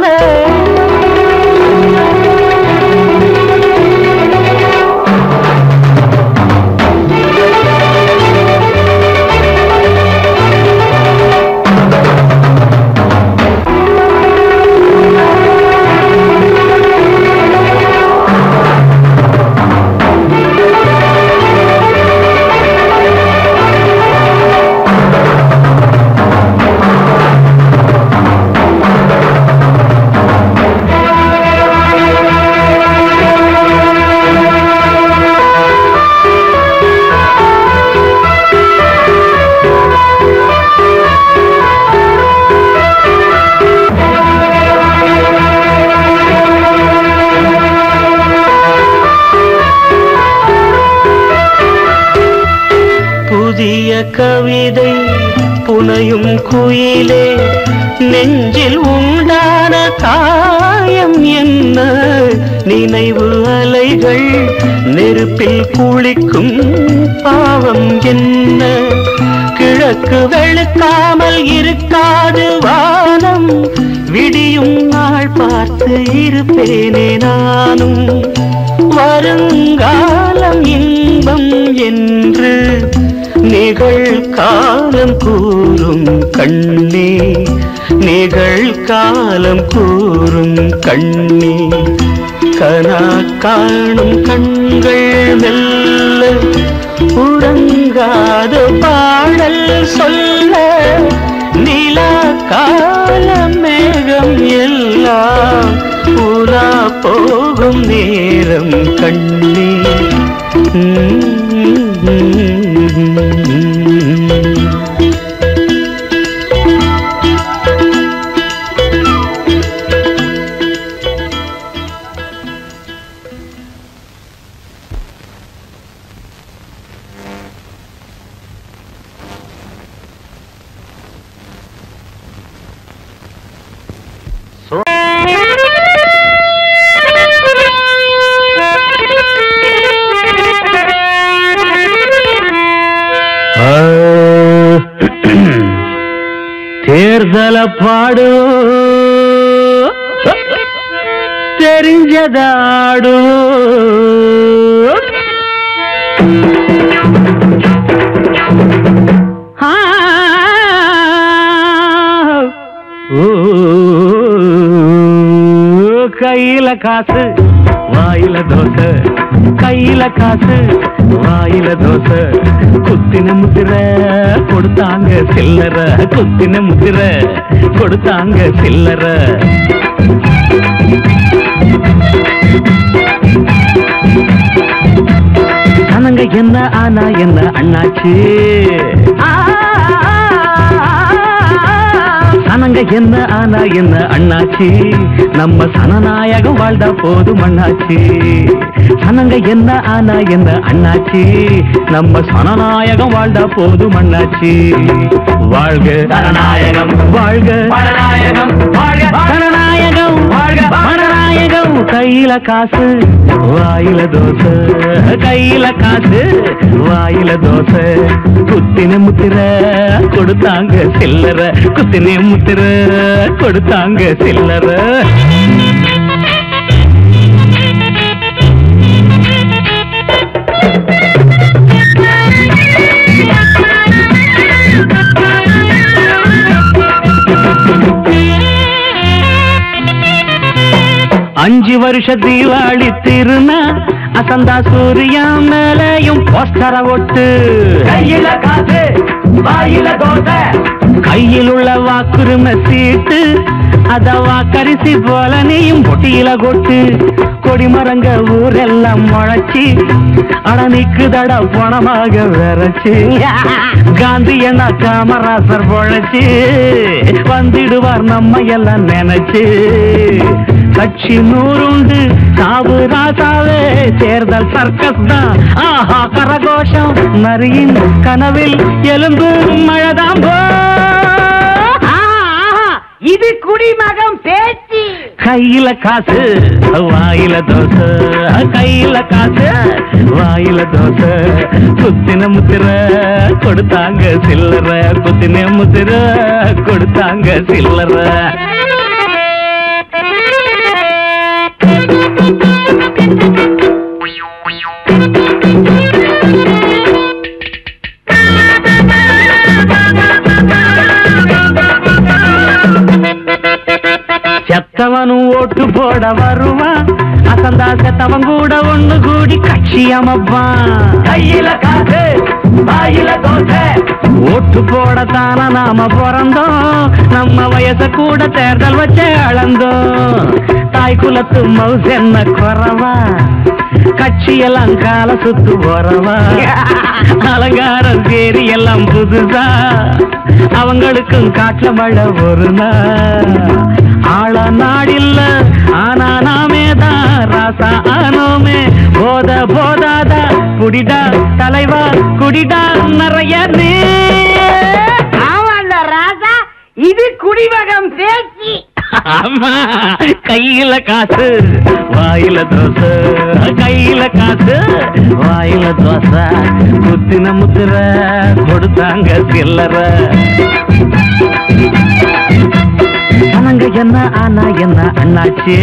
புதிய கவிதை புனையும் குயிலே நெஞ்சில் உண்டான காயம் என்ன நினைவு அலைகள் நெருப்பில் குளிக்கும் பாவம் என்ன கிழக்கு வெளுக்காமல் இருக்காது வானம் விடியும் நாள் பார்த்து இருப்பேனே நானும் வருங்காலம் இன்பம் என்று நிகழ்காலம் கூறும் கண்ணே நிகழ்காலம் கூறும் கண்ணே கனா காணும் கண்கள் மெல்ல உறங்காத பாடல் சொல்ல நிலா கால மேகம் எல்லாம் உலா போகும் நேரம் கண்ணே தேர்தல பாடு தெரிஞ்சதாடு ஆ, ஓ, கையில காசு வாயில தோசை கையில காசு வாயில தோசை குத்தின முத்திர கொடுத்தாங்க சில்லற குத்தின முத்திர கொடுத்தாங்க சில்லற சனங்க என்ன ஆனா என்ன அண்ணாச்சு சனங்க என்ன ஆனா என்ன அண்ணாச்சி நம்ம சனநாயகம் வாழ்ந்தா போதும் அண்ணாச்சி சனங்க என்ன ஆனா என்ன அண்ணாச்சி நம்ம சனநாயகம் வாழ்ந்தா போதும் அண்ணாச்சி வாழ்க சனநாயகம் வாழ்க பணநாயகம் வாழ்க சனநாயகம் வாழ்க பணநாயகம் கையில காசு வாயில தோசை கையில காசு வாயில தோசை குத்தின முத்திர கொடுத்தாங்க சில்லற குத்தின முத்திர கொடுத்தாங்க சில்லற அஞ்சு வருஷ தீபாவளி திருநா அசந்தா சூரியா மேலையும் போஸ்டர ஒட்டு கையில காசு வாயில தோசை கையில் உள்ள வாக்குரிமை சீட்டு அத வாக்கரிசி போல நீயும் பொட்டியில கொட்டு கொடிமரங்க ஊரெல்லாம் முளைச்சி அட நிக்குதட பணமாக விரைச்சு காந்தி என்ன காமராசர் பொழைச்சு வந்துடுவார் நம்ம எல்லாம் நினைச்சு கட்சி நூறுண்டு சாவு ராசாவே தேர்தல் சர்க்கஸ் தான் ஆஹா கரகோஷம் நரியின் கனவில் எலும்பு மழைதான் போ இது குடிமகம் பேச்சு கையில காசு வாயில தோசை கையில காசு வாயில தோசை குத்தின முத்திர கொடுத்தாங்க சில்லற குத்தின முத்திர கொடுத்தாங்க சில்லற செத்தவனும் ஓட்டு போட வருவான் அசந்தா செத்தவன் கூட ஒண்ணு கூடி கட்சி அமைப்பான் கையில காசு வாயில தோசை ஓட்டு போடத்தான நாம பிறந்தோம் நம்ம வயச கூட தேர்தல் வச்சு அளந்தோம் தாய் குலத்து மவுஸ் என்ன குறவா கட்சியெல்லாம் கால சுத்து போறவா அலங்காரம் சேரி எல்லாம் புதுசா அவங்களுக்கும் காட்டுல மழை ஒரு நாள் ஆள நாடில்ல ஆனா நாமே தான் ராசா ஆனோமே போத போதாத குடிடா தலைவா குடிடா நிறைய நீ ஆமாண்ட ராஜா இது குடிமகம் பேச்சு ஆமா கையில காசு வாயில தோசை கையில காசு வாயில தோசை குத்தின முத்திர கொடுத்தாங்க சில்லற அனங்க என்ன ஆனா என்ன அண்ணாச்சு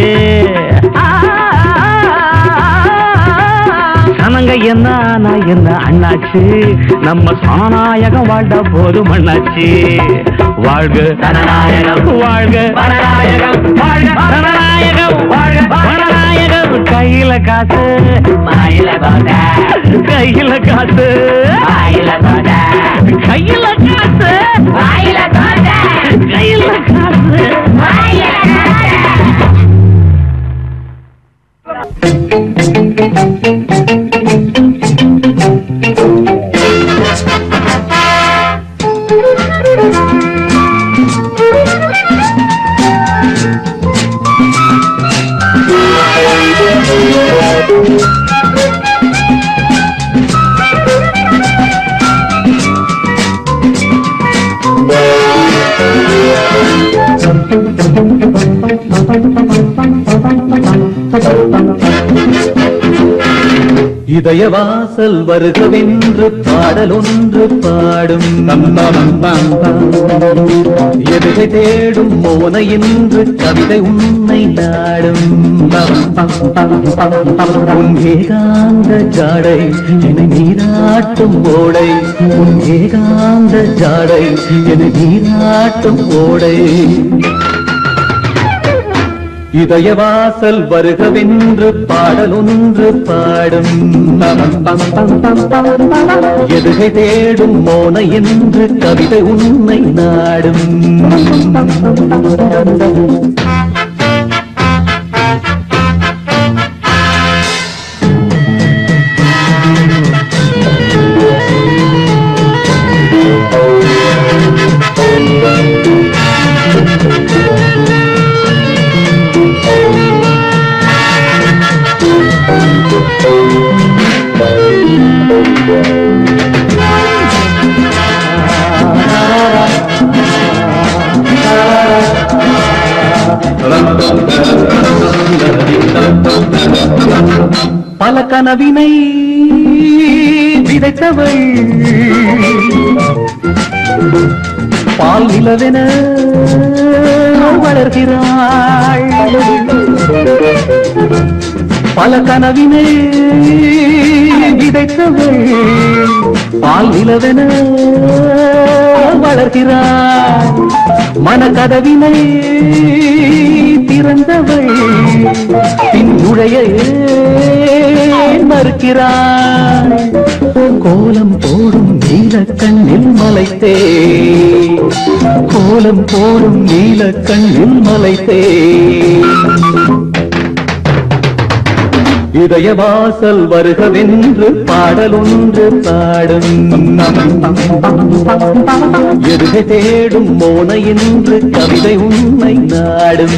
சனங்க என்ன ஆனா என்ன அண்ணாச்சு நம்ம சனநாயகம் வாழ்ந்த போதும் அண்ணாச்சு வாழ்க சனநாயகம் வாழ்க பரநாயகம் வாழ்க சனநாயகம் வாழ்க பரநாயகம் கையில காசு வாயில கையில காசு வாயில கையில காசு வாயில கையில காசு இதய வாசல் வருகவென்று பாடல் ஒன்று பாடும் எதுகை தேடும் மோன என்று கவிதை உன்னை நாடும் உன் ஏகாந்த ஜாடை என்னை நீராட்டும் ஓடை உன் ஏகாந்த ஜாடை என்னை நீராட்டும் ஓடை இதய வாசல் வருகவென்று பாடல் ஒன்று பாடும் எதுகை தேடும் மோன என்று கவிதை உன்னை நாடும் பல கனவினை விதைத்தவள் பால் நிலவென வளர்கிறாள் பல கனவினை விதைத்தவள் பால் நிலவென வளர்கிறாள் மனக்கதவினை திறந்தவள் பின் நுழைய ஏன் மறுக்கிறாள் கோலம் போடும் நீல கண்ணில் மலைத்தே கோலம் போடும் நீல கண்ணில் மலைத்தே இதய வாசல் வருகவென்று பாடலொன்று பாடும் எதுகை தேடும் மோன என்று கவிதை உன்னை நாடும்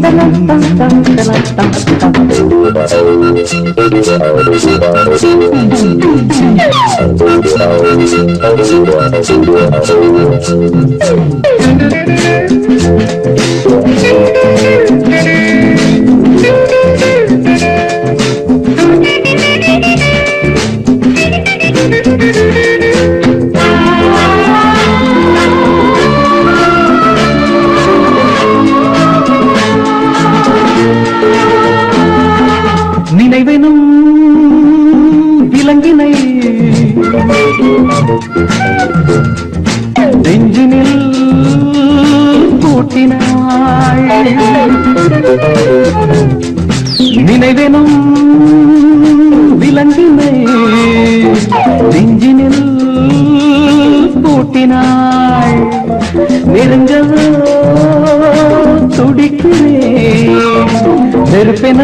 நினைவெனும் விலங்கினை நெஞ்சினில் கூட்டினாள் நினைவெனும் விலங்கினை நெஞ்சினில் கூட்டினாள் நெருங்கவோ துடிக்கிறேன் நெருப்பென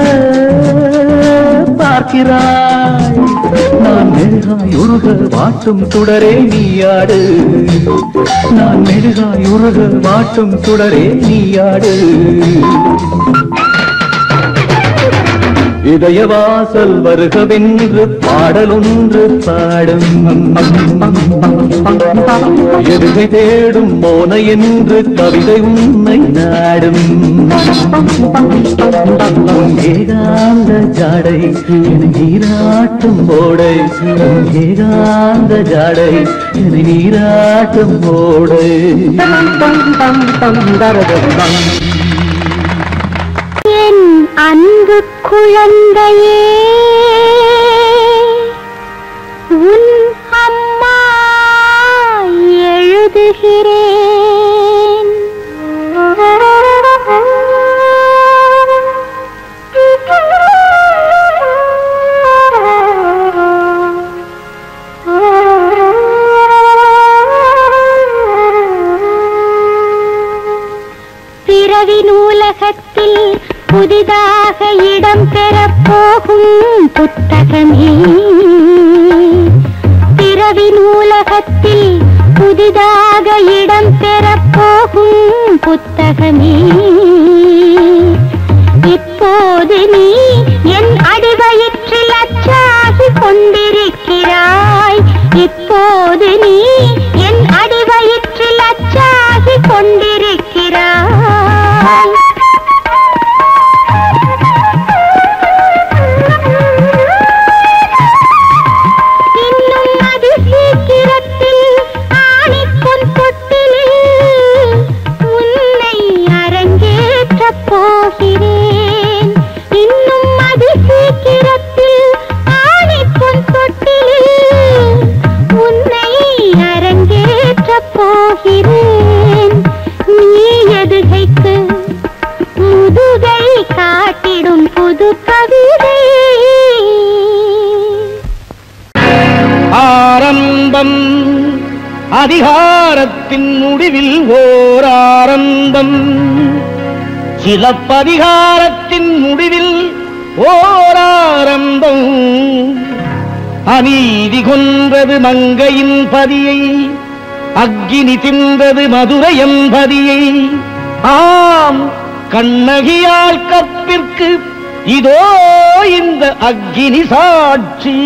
பார்க்கிறாய் நான் மெழுகாய் உருக வாட்டும் சுடரே நீயாடு நான் மெழுகாய் உருக வாட்டும் சுடரே நீயாடு இதய வாசல் வருகவென்று பாடலொன்று பாடும் எதுகை தேடும் மோன என்று கவிதை உன்னை நாடும் உன் ஏகாந்த ஜாடை என நீராட்டும் ஓடை உன் ஏகாந்த ஜாடை என நீராட்டும் ஓடை என் அன்பு குழந்தையே உன் அம்மா எழுதுகிறேன் பிறவி நூலகத்தில் புதிதாக இடம் பெறப் போகும் புத்தகமே பிறவி நூலகத்தில் புதிதாக இடம் பெறப் போகும் புத்தகமே இப்போது நீ என் அடிவயிற்றில் அச்சாகி கொண்டிருக்கிறாய் இப்போது நீ என் அடிவயிற்றில் அச்சாகி கொண்டிருக்கிறாய் இன்னும் அதி சீக்கிரத்தில் ஆணிப்பொன் தொட்டிலில் உன்னை அரங்கேற்றப் போகிறேன் இன்னும் அதி சீக்கிரத்தில் ஆணிப்பொன் தொட்டிலில் உன்னை அரங்கேற்றப் போகிறேன் நீ எதுகைக்கு முதுகை காட்டிடும் புது கவிதை ஆரம்பம் அதிகாரத்தின் முடிவில் ஓர் ஆரம்பம் சிலப்பதிகாரத்தின் முடிவில் ஓர் ஆரம்பம் அநீதி கொன்றது மங்கையின் பதியை அக்கினி தின்றது மதுரையம் பதியை ஆம் கண்ணகியால் கற்பிற்கு இதோ இந்த அக்கினி சாட்சி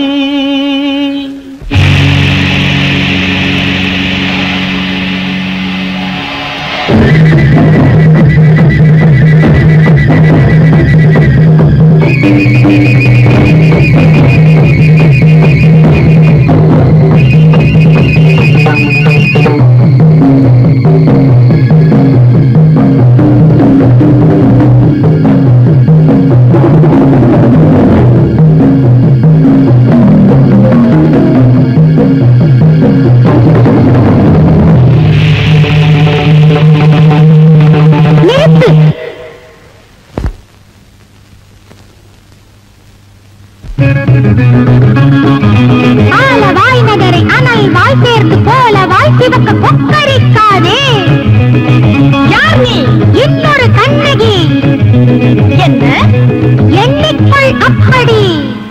நிறுத்து ஆலவாய் நகரை அனல் வாய் சேர்த்து போல வாய் சிவக்க கொக்கரிக்காதே யார் நீ இன்னொரு கண்ணகி என்ன எண்ணிக்கொள் அப்ப அடி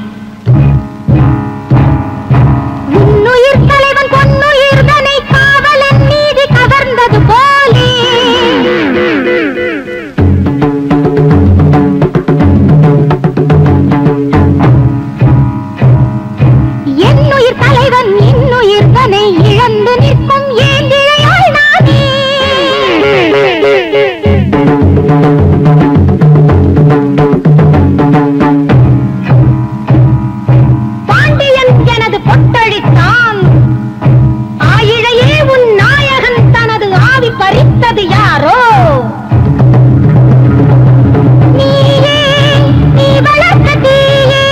உன்னுயிர் தலைவன் பொன்னுயிர்தனை காவலன் மீதி கவர்ந்தது போலே என்னுயிர் தலைவன் இன்னுயிர்தனை இழந்து நிற்கும் ஏந்திழையாள் நானே பாண்டியன் எனது பொட்டழித்தான் ஆயிழையே உன் நாயகன் தனது ஆவி பறித்தது யாரோ நீயே நீ வளர்த்த தீயே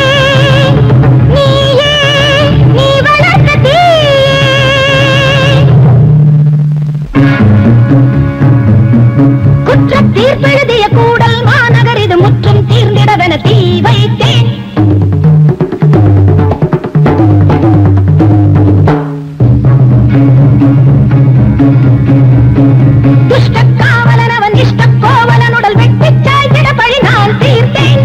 நீயே நீ வளர்த்த தீயே குற்றத் தீர்ப்பெழுதிய கூடல் மாநகர் இது முற்றும் தீர்ந்திடவென தீ வைத்தேன் துஷ்ட காவலன் அவன் இஷ்ட கோவலனுடல் வெட்டிச் சாய்த்திட பழி நான் தீர்த்தேன்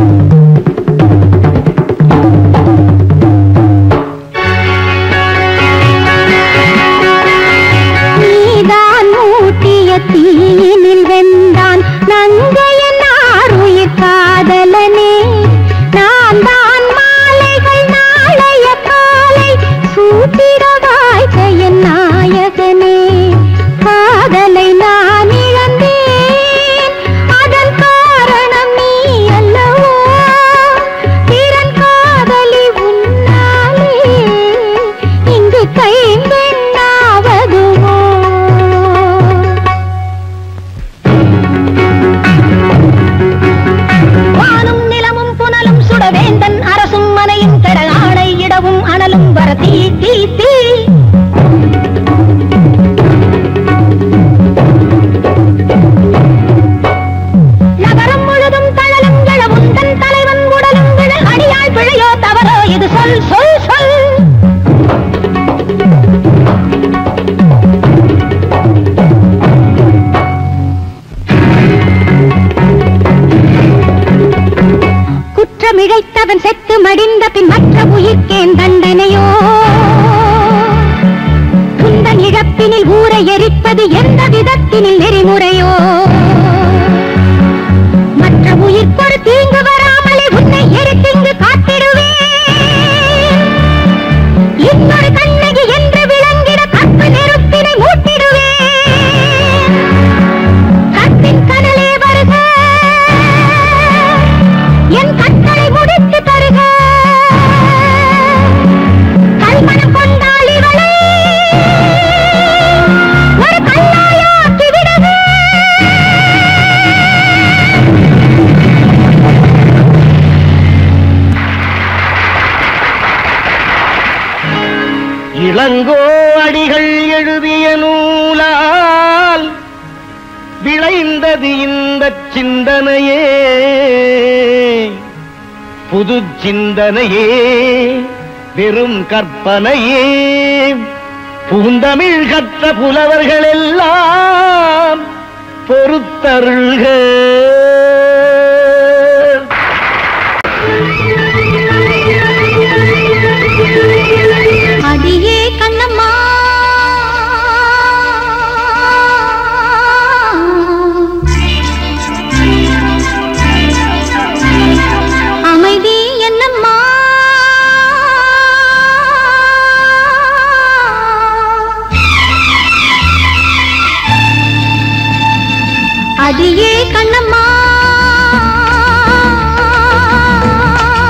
நீதான் மூட்டிய தீயினில் வெந்தான் நங்கையன் ஆறுயிர் காதலனே நான் தான் மாலைகள் நாளைய காலை சூட்டிட வாழ்க்கையன் நாயகனே காதலை நான் இழந்தேன் அதன் காரணம் நீ அல்லவோ திறன் காதலி உன்னாலே இங்கு கைம்பெண்ணாவதுவோ வானும் நிலமும் புனலும் சுடவேந்தன் அரசும் மனையும் கெட ஆணை இடவும் அனலும் வர தீ தீ தீ நகரம் முழுதும் தழலும் எழவும் தன் தலைவன் உடலும் விழ அடியாள் பிழையோ தவறோ இது சொல் சொல் சொல் குற்றமிழைத்தவன் செத்து மடிந்த பின் மற்ற உயிர்க்கேன் தண்டனையோ குந்தன் இழப்பினில் ஊரை எரிப்பது எந்த விதத்தினில் நெறிமுறையோ மற்ற உயிர்க்கொரு தீங்கு வராமலே உன்னை எரித்திங்கு காத்திடுவேன் இன்னொரு கண்ணகி என்று விளங்கிட கற்பு நெருப்பினை மூட்டிடுவேன் கற்பின் கனலே வருக என் கட்டளை முடித்து தருக கல்மணம் கொண்டாள் இவளை ஒரு கல்லாயாக்கி விடுக இளங்கோ அடிகள் எழுதிய நூலால் விளைந்தது இந்த சிந்தனையே புது சிந்தனையே வெறும் கற்பனையே பூந்தமிழ் கற்ற புலவர்கள் எல்லாம் பொறுத்தருள்க அடியே கண்ணம்மா அமைதி என்னம்மா அடியே கண்ணம்மா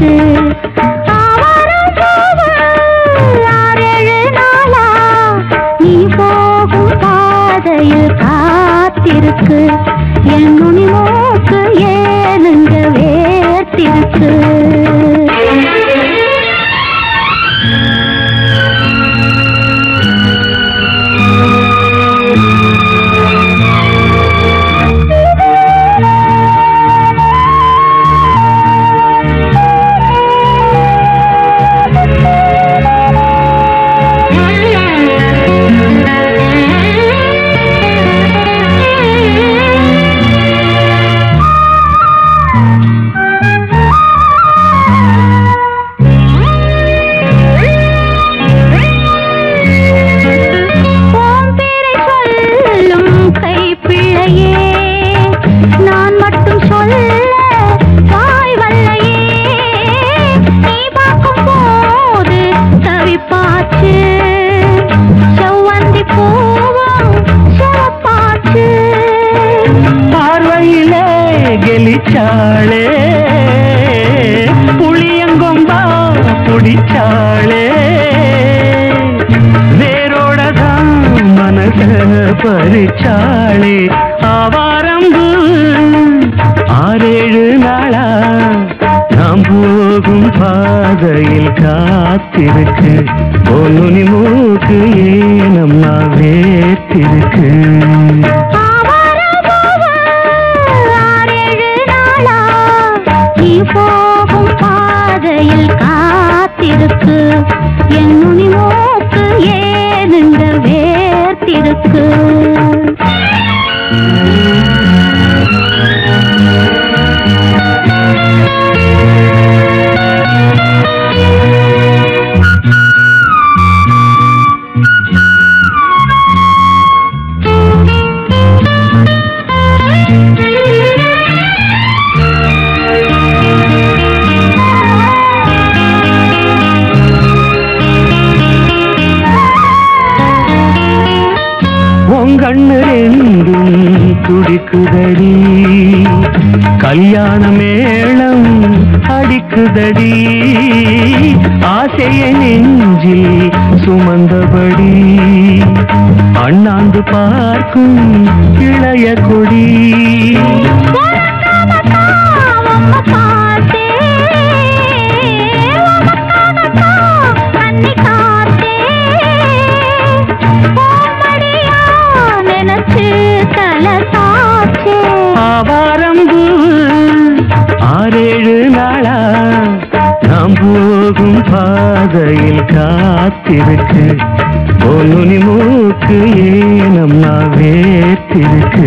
காத்திருக்கு ஆவாரம் பூவு ஆறேழு நாளா நீ போகும் பாதையில் காத்திருக்கு என் நுனி மூக்கு ஏனுங்க வேர்த்திருக்கு ஓம் பேரை சொல்லும் கைப்பிள்ளையே நான் மட்டும் சொல்ல வாய் வல்லையே நீ பார்க்கும் போது தவிப்பாச்சு செவ்வந்தி பூவும் சிவப்பாச்சு பார்வையிலே கெலிச்சாளே புளியங்கொம்பா புடிச்சாளே வேரோட தான் மனச பறிச்சாளே ஆவாரம்பு ஆறேழு நாளா நாம் போகும் பாதையில் காத்திருக்கு பொன்னுனி மூக்கு ஏனம்மா வேத்திருக்கு ஆறேழு நாளா நீ போகும் பாதையில் காத்திருக்கு என் நுனி மூக்கு ஏனுங்க வேர்த்திருக்கு உங்கண்ணு ரெண்டும் துடிக்குதடி கல்யாண மேளம் அடிக்குதடி ஆசைய நெஞ்சில் சுமந்தபடி அண்ணாந்து பார்க்கும் இளைய கொடி ஆவாரம்பு ஆறேழு நாளா நாம் போகும் பாதையில் காத்திருக்கு பொன்னுனி மூக்கு ஏனம்மா வேத்திருக்கு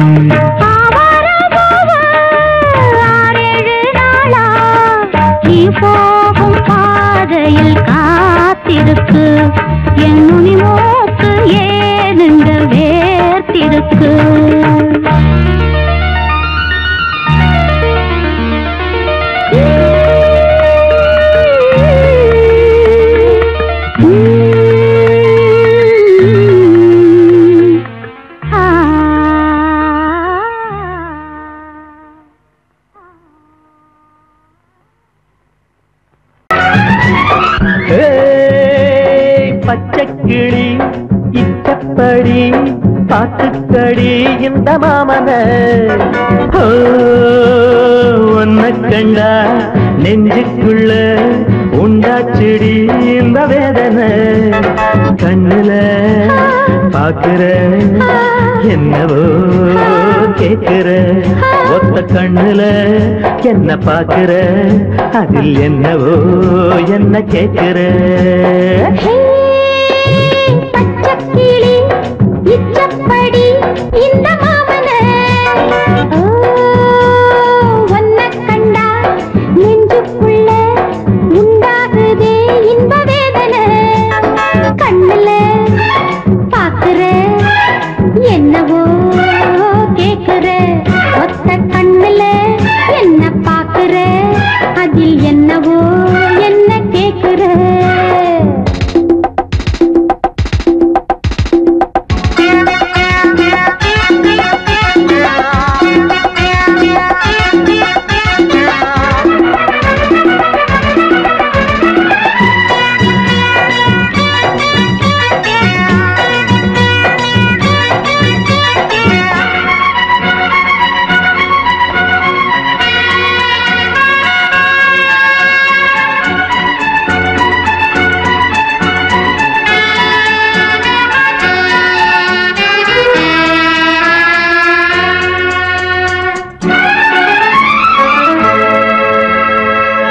போகும் பாதையில் காத்திருக்கு என் நுனி மூக்கு ஏனுங்க வேர்த்திருக்கு பச்சைக்கிளி இச்சப்படி பாத்துக்கடி இந்த மாமன ஓ, உன்னை கண்டா நெஞ்சுக்குள்ள உண்டாச்சுடி இந்த வேதனை கண்ணுல பாக்குற என்னவோ கேக்குற ஒத்த கண்ணுல என்ன பாக்குற அதில் என்னவோ என்ன கேக்குற பச்சக்கிளி இச்சப்படி இந்த மாமன ஓ, உன்னை கண்டா நெஞ்சுக்குள்ள உண்டாகுதே இன்ப வேதனை கண்ணுல பாக்குற என்னவோ கேக்குற ஒத்த கண்ணுல என்ன பாக்குற அதில் என்னவோ என்ன கேக்குற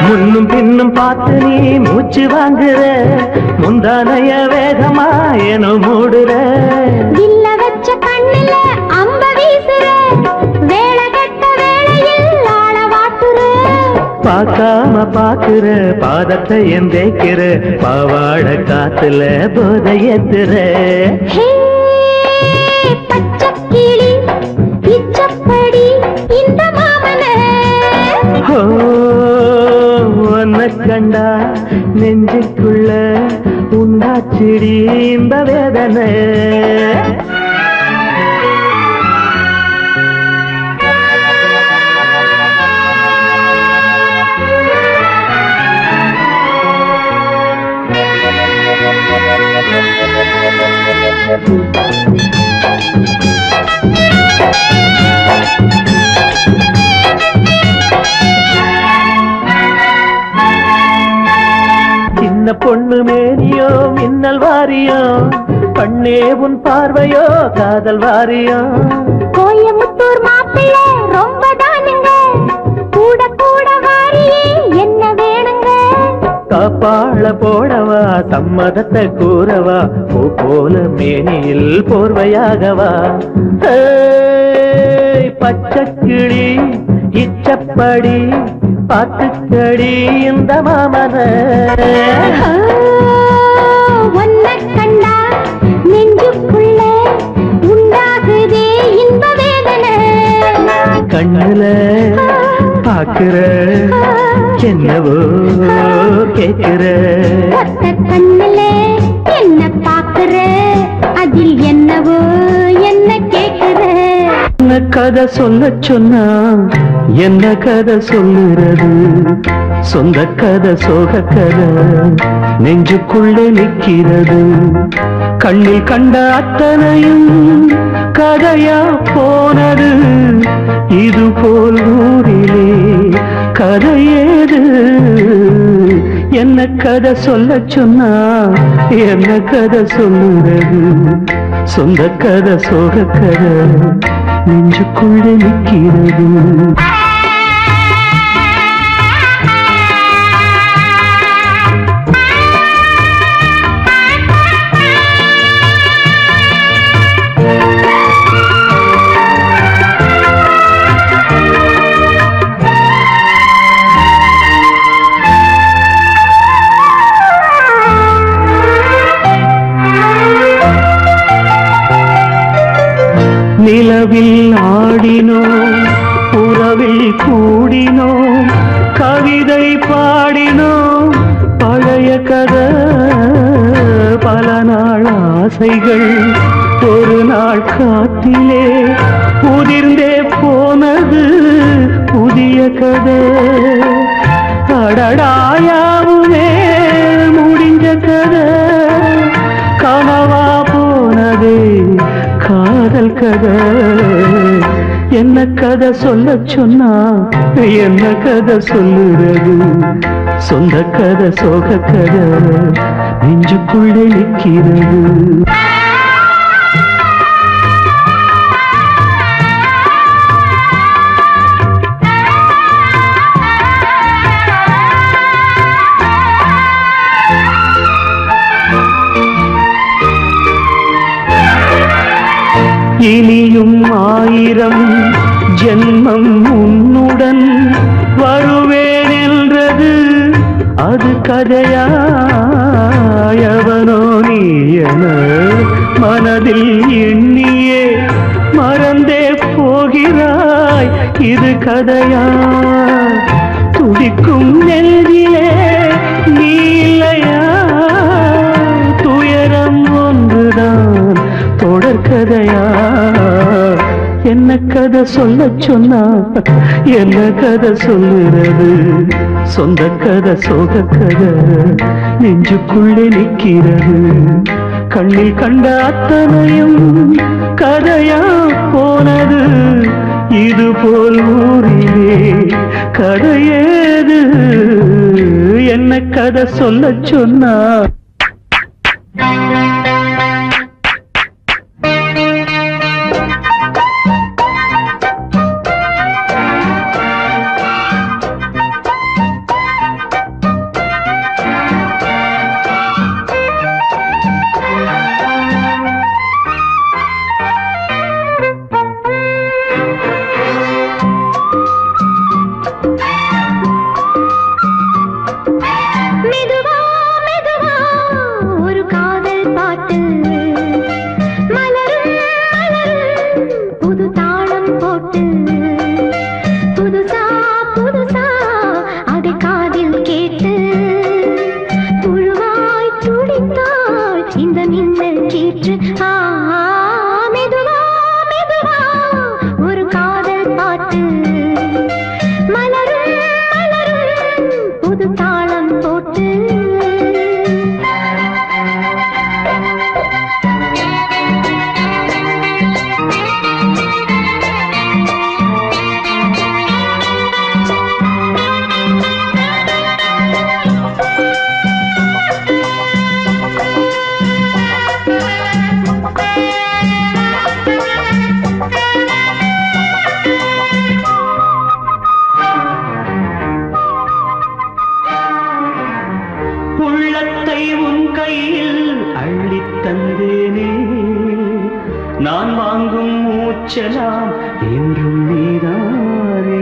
முன்னும் பின்னும் பார்த்து நீ மூச்சு வாங்குற முந்தானைய வேகமா என மூடுற வில்ல வச்ச கண்ணுல அம்ப வீசுற வேலை கட்ட வேளையில் ஆள வாட்டுற பார்க்காம பாக்குற பாதத்தை என் தேய்க்கிற பாவாட காத்துல போதை ஏத்துற ஹே பச்சைக் கிளி இச்சப்படி இந்த மாமன ஓ உன்னை கண்டா நெஞ்சுக்குள்ள உண்டாச்சிடி இந்த வேதனை சின்ன பொண்ணு மேனியோ மின்னல் வாரியோ கண்ணே உன் பார்வையோ காதல் வாரியோ கோயமுத்தூர் மாப்பிள்ளை ரொம்ப தானுங்க கூட கூட வாரியே என்ன வேணுங்க காப்பாள போடவா சம்மதத்தை கூறவா பூ போல மேனியில் போர்வையாகவா ஏய், பச்சைக்கிளி இச்சப்படி பாத்துக்கடி இந்த மாமன ஒன்ன கண்டா நெஞ்சுக்குள்ள உண்டாகுதே இன்ப வேதனை கண்ணுல பாக்குற என்னவோ கேக்குற ஒத்த கண்ணுல என்ன பாக்குற அதில் என்னவோ என்ன கேக்குற என்ன கதை சொல்ல சொன்னா என்ன கதை சொல்லுறது சொந்த கதை சோக கதை நெஞ்சுக்குள்ளே நிக்கிறது கண்ணில் கண்ட அத்தனையும் கதையா போனது இது போல் ஊரிலே கதையேது என்ன கதை சொல்ல சொன்னா என்ன கதை சொல்லுறது சொந்த கதை சோக கதை நெஞ்சுக்குள்ளே நிற்கிறது நிலவில் ஆடினோம் உறவில் கூடினோம் கவிதை பாடினோம் பழைய கதை பல நாள் ஆசைகள் ஒரு நாள் காத்திலே உதிர்ந்தே போனது புதிய கதை அடடாயாவுமே முடிஞ்ச கதை கனவா போனதே காதல் கதை என்ன கதை சொல்ல சொன்னா என்ன கதை சொல்லுறது சொந்த கதை சோக கதை நெஞ்சுக்குள்ளே நிற்கிறது இனியும் ஆயிரம் ஜென்மம் உன்னுடன் வருவேன் என்றது அது கதையாயவனோ நீ என மனதில் எண்ணியே மறந்தே போகிறாய் இது கதையா துடிக்கும் நெஞ்சிலே நீ இல்லையா துயரம் ஒன்றுதான் தொடர்கதையா என்ன கதை சொல்ல சொன்னா என்ன கதை சொல்லுறது சொந்த கதை சோக கதை நெஞ்சுக்குள்ளே நிற்கிறது கண்ணில் கண்ட அத்தனையும் கதையா போனது இது போல் ஊரிலே கதையேது என்ன கதை சொல்ல சொன்னா கையில் அள்ளித் தந்தேனே நான் வாங்கும் மூச்சலாம் என்றும் நீதானே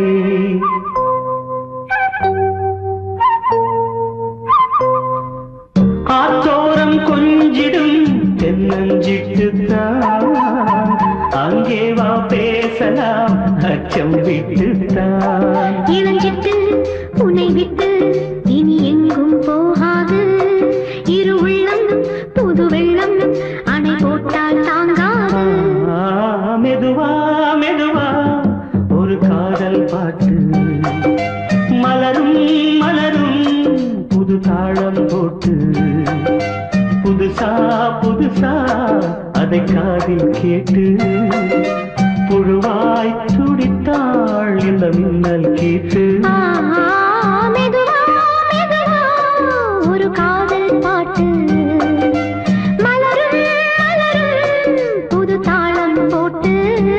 ஆத்தோரம் கொஞ்சிடும் தென்னஞ்சிட்டுத்தான் அங்கே வா பேசலாம் அச்சம் விட்டுத்தான் இளஞ்சிட்டு உன்னை விட்டு இனி எங்கும் போகாது இரு உள்ளம் புது வெள்ளம் அணை போட்டால் தாங்காது ஆ, மெதுவா மெதுவா ஒரு காதல் பாட்டு மலரும் மலரும் புது தாளம் போட்டு புதுசா புதுசா அதை காதில் கேட்டு புழுவாய் துடித்தாள் இந்த மின்னல் கேட்டு ஆ, மெதுவா மெதுவா ஒரு காதல் பாட்டு மலரும் மலரும் புது தாளம் போட்டு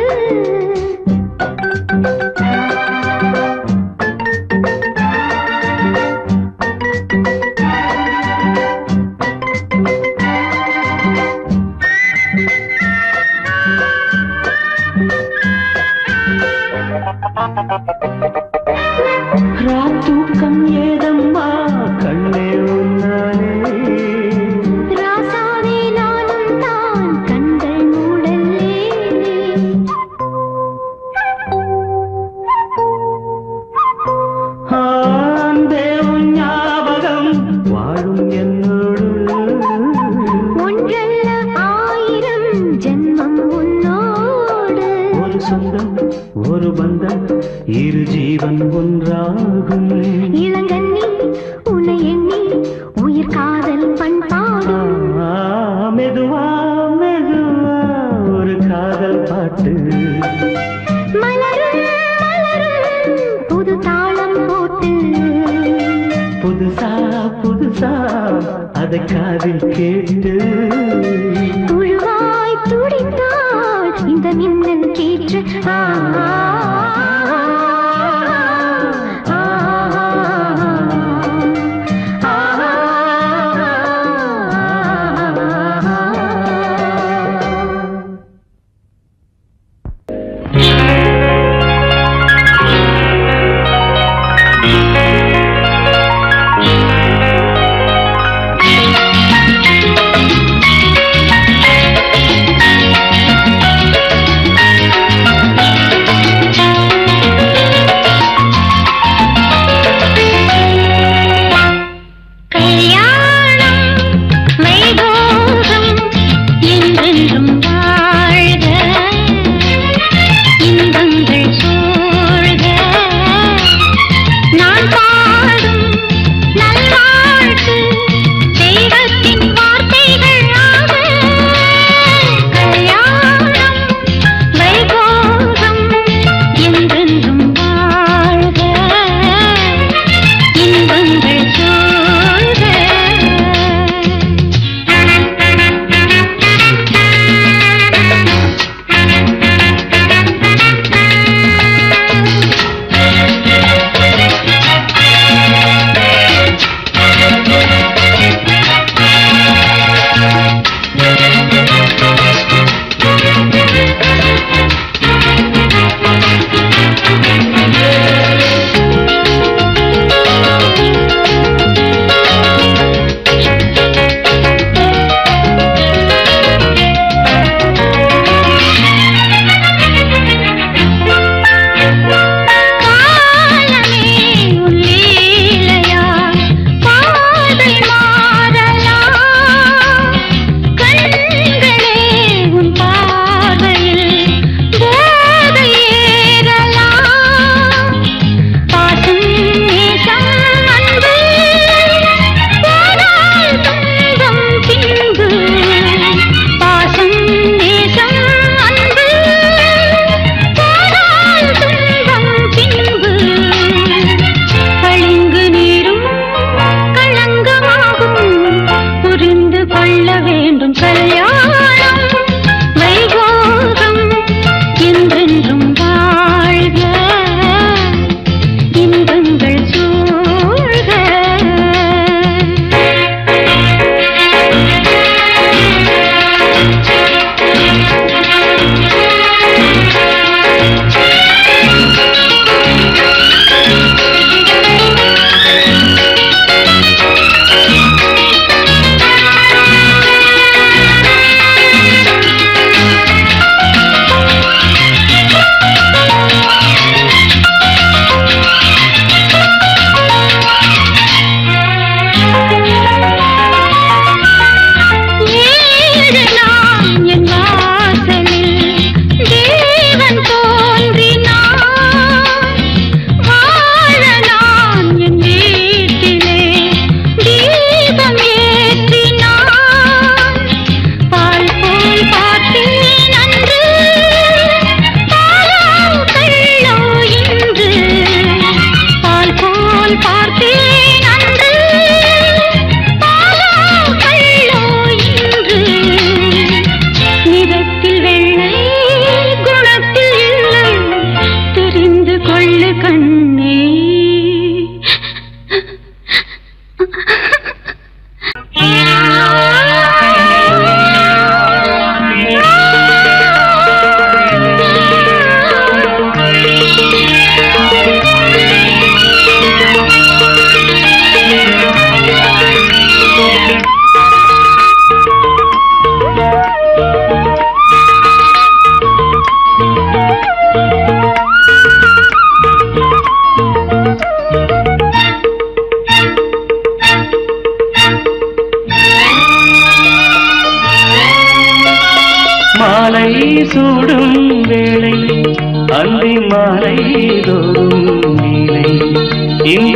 ராத்தூக்கம் ஏதம்மா கண்ணே உன்னாலே ராசாவே நானும் தான் கண்கள் மூடல்லே ஆண்டே உன் ஞாபகம் வாழும் என்னோடு ஒன்றல்ல ஆயிரம் ஜென்மம் உன்னோடு ஒரு சொந்தம் ஒரு பந்தம் இரு ஜீவன் ஒன்றாகும் இளங்கண்ணி உன்னை எண்ணி உயிர் காதல் பண்பாடும் ஆ, மெதுவா மெதுவா ஒரு காதல் பாட்டு மலரும் மலரும் புது தாளம் போட்டு புதுசா புதுசா அதை காதில் கேட்டு புழுவாய் துடித்தாள் இந்த மின்னல் கேற்று ஆ, ஆ, ஆ, ஆ, ஆ.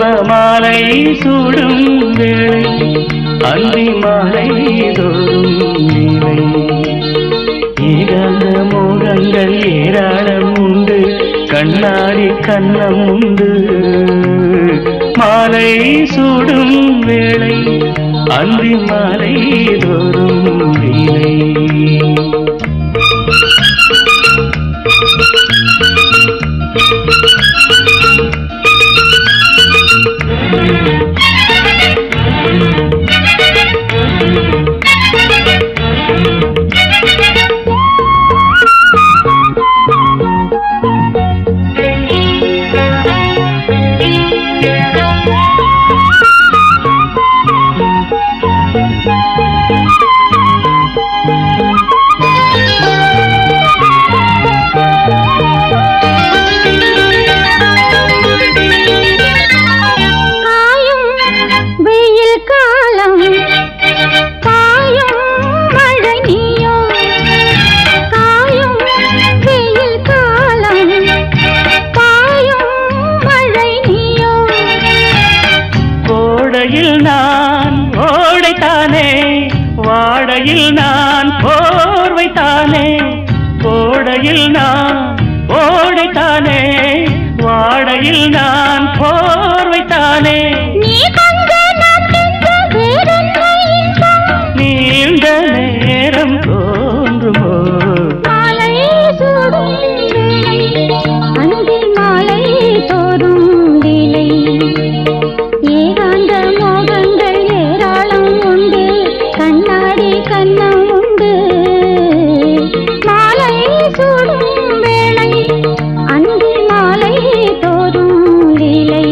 இன்ப மாலை சூடும் வேளை அந்தி மாலை தோறும் நீலை ஏகாந்த மோகங்கள் ஏராளம் உண்டு கண்ணாடி கண்ணம் உண்டு மாலை சூடும் வேளை அந்தி மாலை தோறும் நீலை காயும் வெயில் காலம் காயும் மழை நீயோ காயும் வெயில் காலம் காயும் மழை நீயோ கோடையில் நான் ஓடைத்தானே வாடையில் நான் போர்வைத்தானே கோடையில் நான் ஓடைத்தானே வாடையில் நான் போர்வைத்தானே நீ கொஞ்ச நான் கெஞ்ச வேறென்ன இன்பம் நீண்ட நேரம் தோன்றுமோ மாலை சூடும் வேளை அந்தில் மாலை தோறும் லீலை ஏகாந்த மோகங்கள் ஏராளம் உண்டு கண்ணாடி கண்ணம் உண்டு மாலை சூடும் வேளை அந்தில் மாலை தோறும் லீலை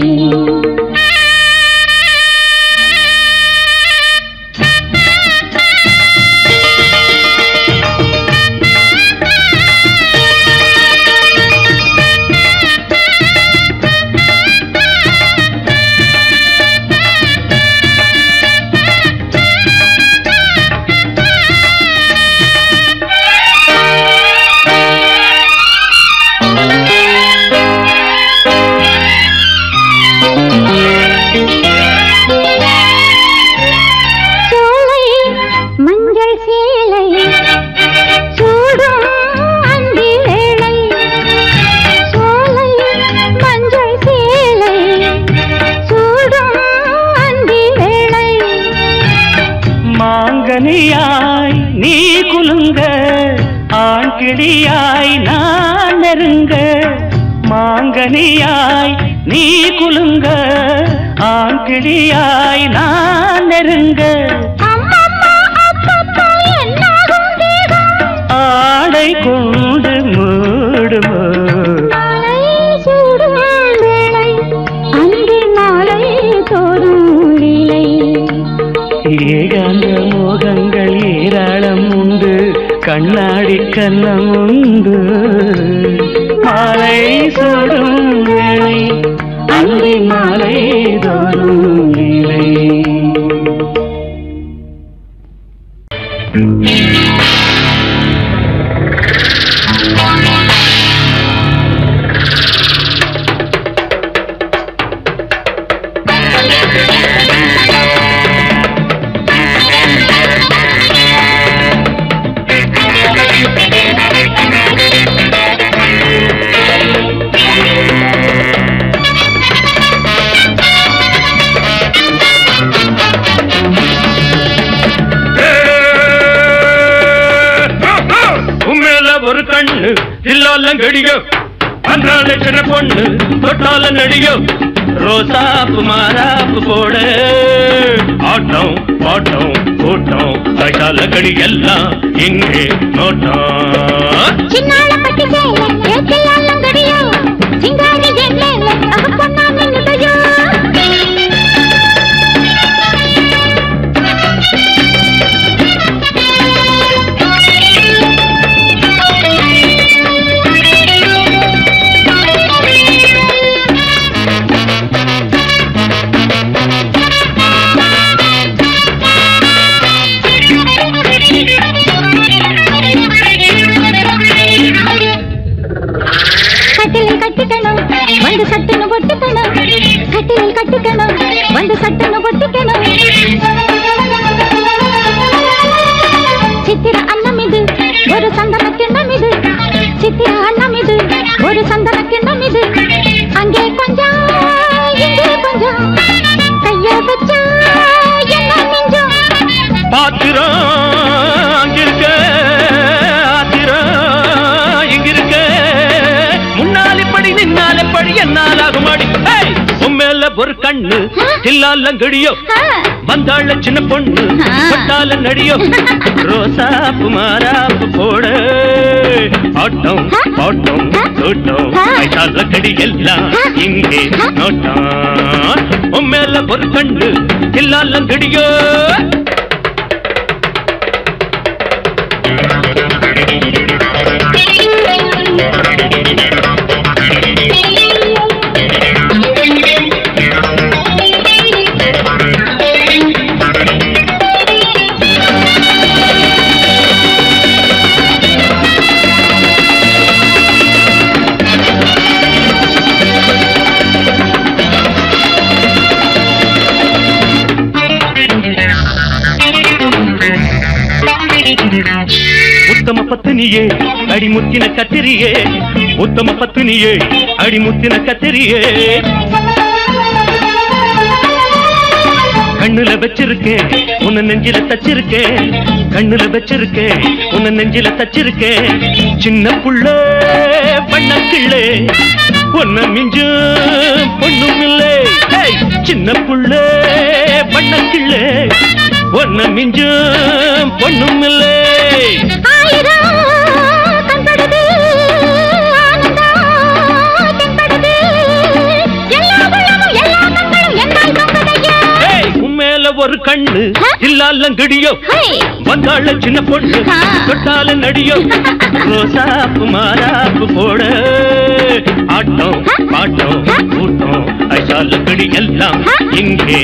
சோலை மஞ்சள் சேலை சூடும் அந்தி வேளை சோலை மஞ்சள் சேலை சூடும் அந்தி வேளை மாங்கனியாய் நீ குலுங்க ஆண் கிளியாய் நான் நெருங்க மாங்கனியாய் நீ குலுங்க ஆண் கிளியாய் நான் நெருங்க அம்மம்மா அப்பப்பா என்னாகும் தேகம் ஆடை கொண்டு மூடுமோ மாலை சூடும் வேளை அந்தி மாலை தோறும் லீலை ஏகாந்த மோகங்கள் ஏராளம் உண்டு கண்ணாடி கண்ணம் உண்டு மாலை சூடும் வேளை அந்தி மாலை தோறும் லீலை உண்மையில ஒரு கண்ணு இல்லால கடியோ அன்றாட சின்ன பொண்ணு தொட்டால நடிகோ ரோசாப்பு மாறாப்பு போட ஆட்டம் பாட்டம் கூட்டம் கையால கடி எல்லாம் இங்கே நோட்டம் சின்னால பட்டு சேலை ஏற்கையாலம் கடியோ சிங்காரி ஜெல்லேல அகப்பொன்னா நின்னுடையோ ஒரு கண்ணு தில்லாலங்கடியோ ஆ. வந்தாள சின்ன பொண்ணு ஆ. பட்டால நடியோ ரோசாப்பு மாறாப்பு போட ஆட்டம் பாட்டம் தோட்டம் கைத்தால கடி எல்லாம் இங்கே நோட்டம் உன் மேல ஒரு கண்ணு தில்லாலங்கடியோ உத்தம பத்தினியே அடிமுத்தின கத்திரியே உத்தம பத்தினியே அடிமுத்தின கத்திரியே கண்ணுல வச்சிருக்கேன் உன்னை நெஞ்சில தச்சிருக்கேன் கண்ணுல வச்சிருக்கேன் உன்னை நெஞ்சில தச்சிருக்கேன் சின்ன புள்ள பண்ணக்கிள்ளே உன்னை மிஞ்சும் பொண்ணும் இல்லை ஏய், சின்ன புள்ள பண்ணக்கிள்ளே உன்னை மிஞ்சும் பொண்ணும் இல்லை ஆயிரம் கண்படுது, ஆனந்தம் தென்படுது. எல்லா உள்ளமும், எல்லா கண்களும் என்னால் தொங்குதையா? ஏய், உன் மேல ஒரு கண்ணு இல்லாலங்கடியோ ஹை! வந்தாள சின்ன பொண்ணு ஆ. தொட்டால நடியோ ரோசாப்பு மாறாப்பு போட ஆட்டம் பாட்டம் கூட்டம் ஐசால கடி எல்லாம் இங்கே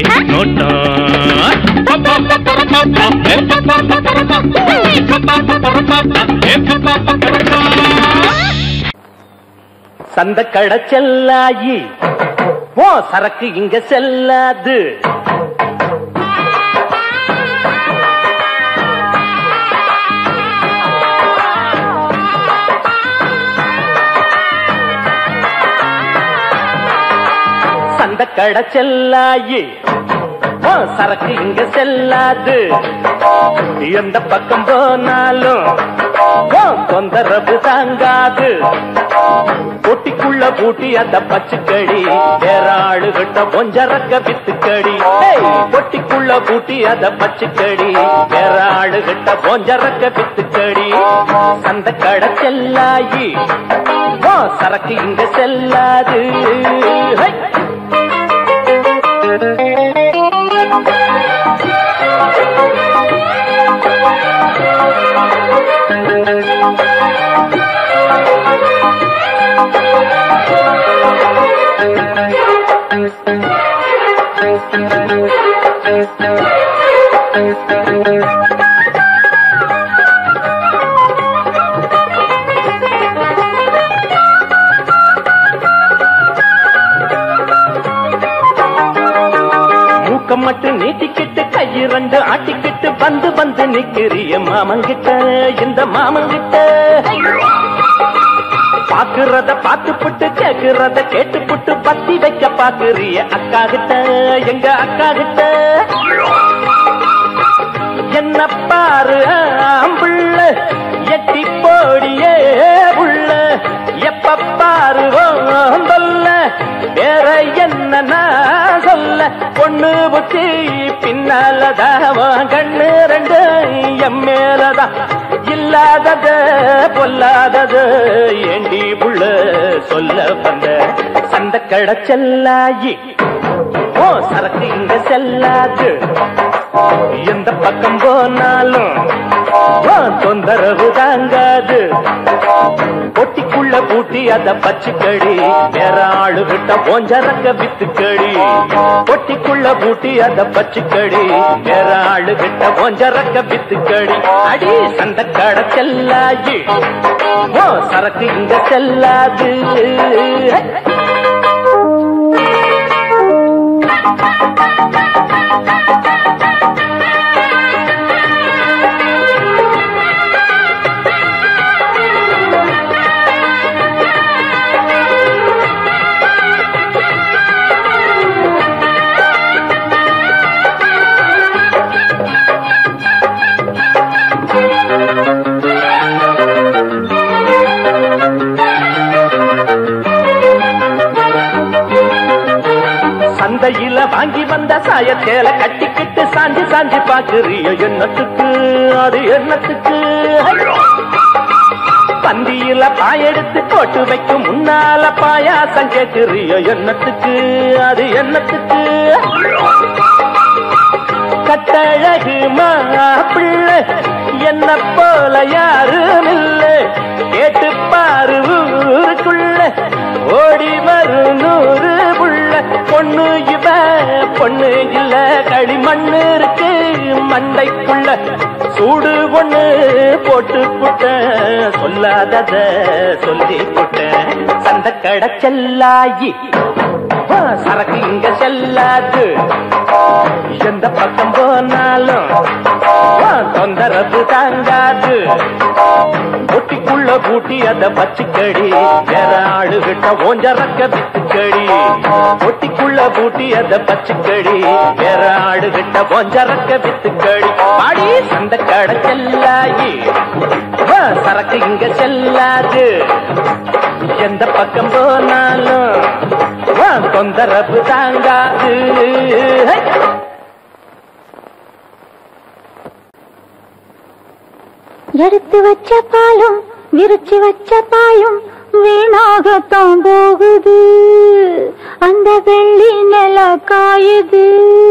நோட்டம் சந்த கடை செல்லாயி ஓ சரக்கு இங்க செல்லாது சந்த கடை செல்லாயி ஓ சரக்கு இங்க செல்லாது எந்த பக்கம் போனாலும் ஓ தொந்தரவு தாங்காது பொட்டிக்குள்ள பூட்டி அந்த பச்சுக்கடி வேற ஆளுகிட்ட கொஞ்சரக்க வித்துக்கடி ஏய், பொட்டிக்குள்ள பூட்டி அந்த பச்சுக்கடி வேற ஆளுகிட்ட கொஞ்சரக்க வித்துக்கடி அந்த கடை செல்லாயி ஓ சரக்கு இங்க செல்லாது ஹை! மூக்கம் மட்டும் நீட்டிக்கிட்டு கையிரண்டு ஆட்டிக்கிட்டு வந்து வந்து நிக்கிறிய மாமங்கிட்ட இந்த மாமங்கிட்ட பாக்குறத பார்த்துப்புட்டு கேக்குறத கேட்டுப்புட்டு பத்தி வைக்க பாக்குறிய அக்கா கிட்ட எங்க அக்கா கிட்ட என்ன பாரு ஆம்புள்ள எட்டி போடியே உள்ள எப்ப பாரு சொல்ல வேற என்ன நான் சொல்ல பொண்ணு புத்தி பின்னாலதான் கண்ணு ரெண்டு எம் மேலதான் இல்லாதது பொல்லாதது ஏண்டி புள்ள சொல்ல வந்த சந்த கடை செல்லாயி ஓ சரக்கு இங்க செல்லாது எந்த பக்கம் போனாலும் ஓ, தொந்தரவு தாங்காது பொட்டிக்குள்ள பூட்டி அத பச்சுக்கடி வேற ஆளு விட்ட போஞ்சரக்க வித்துக்கடி பொட்டிக்குள்ள பூட்டி அத பச்சுக்கடி வேற ஆளு விட்ட போஞ்சரக்க வித்துக்கடி அடி சந்த கடை செல்லாயி ஓ சரக்கு இங்க செல்லாது சாயச்சேல கட்டிக்கிட்டு சாஞ்சி சாஞ்சி பாக்குறியோ எண்ணத்துக்கு அது எண்ணத்துக்கு பந்தியில பாயெடுத்து போட்டு வைக்கும் முன்னால பாயாசம் கேக்குறியோ எண்ணத்துக்கு அது எண்ணத்துக்கு கட்டழகு மாப்பிள்ளை என்ன போல யாரும் இல்ல கேட்டு பாரு ஊருக்குள்ள ஓடி வரும் நூறு புள்ள பொண்ணு இவ பொண்ணு இல்ல களிமண்ணு இருக்கு மண்டைக்குள்ள சூடு ஒண்ணு போட்டு புட்ட சொல்லாதத சொல்லி புட்ட சந்த கடை செல்லாயி ஆ, சரக்கு இங்க செல்லாது எந்த பக்கம் போனாலும் ஆ, தொந்தரவு தாங்காது ஒட்டிக்குள்ள பூட்டி அத பச்சுக்கடி வேற ஆளுகிட்ட ஓஞ்சரக்க வித்துக்கடி ஒட்டிக்குள்ள பூட்டி அத பச்சுக்கடி வேற ஆளுகிட்ட ஓஞ்சரக்க வித்துக்கடி பாடி சந்த கடை செல்லாயி ஆ, சரக்கு இங்க செல்லாது எந்த பக்கம் போனாலும் ஆ, தொந்தரவு தாங்காது ஹை! எடுத்து வச்ச பாலும் விரிச்சு வச்ச பாயும் வீணாகத்தான் போகுது அந்த வெள்ளி நில காயுது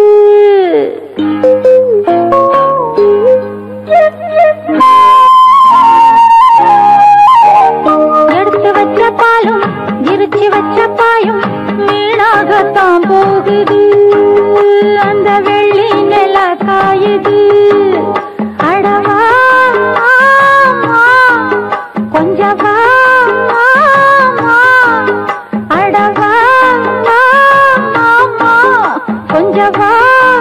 எடுத்து வச்ச பாலும் விரிச்சு வச்ச பாயும் வீணாகத்தான் போகுது அந்த வெள்ளி நில காயுது அடவா கொஞ்சம் வா அடவா கொஞ்சம் வா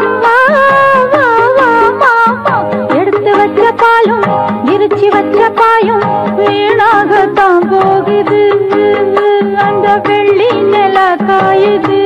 எடுத்து வச்ச பாலும் விரிச்சு வச்ச பாயும் வீணாகத்தான் போகுது அந்த வெள்ளி நில காயுது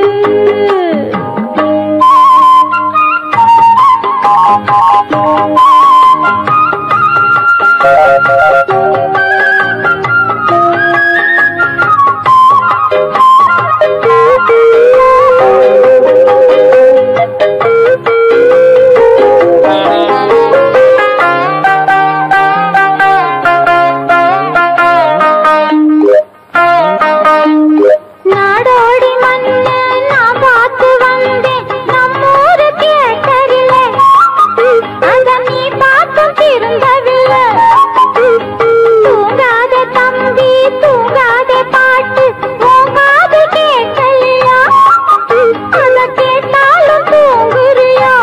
நாடோடி மண்ணு நான் பார்த்து வந்தேன் நம்மூரு கேட்டரில அத நீ பார்த்தும் திருந்தவில்லை தூங்காத தம்பி தூங்காத பாட்டு போகாது கேட்கலையா அத கேட்டாலும் தூங்குறியா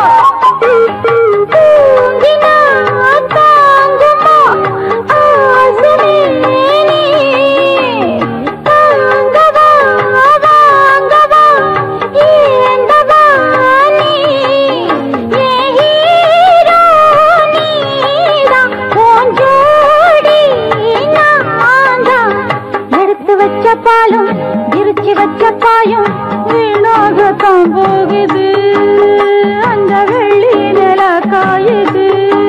தூங்கினா தாங்குமா ஆசனே நீ தாங்கவா வாங்கவா ஏந்தவா நீ ஏ ஹீரோ நீதான் உன் ஜோடி நான்தான் எடுத்து வச்ச பாலும் விரிச்சு வச்ச பாயும் வீணாகத்தான் போகுது அந்த வெள்ளி நில காயுது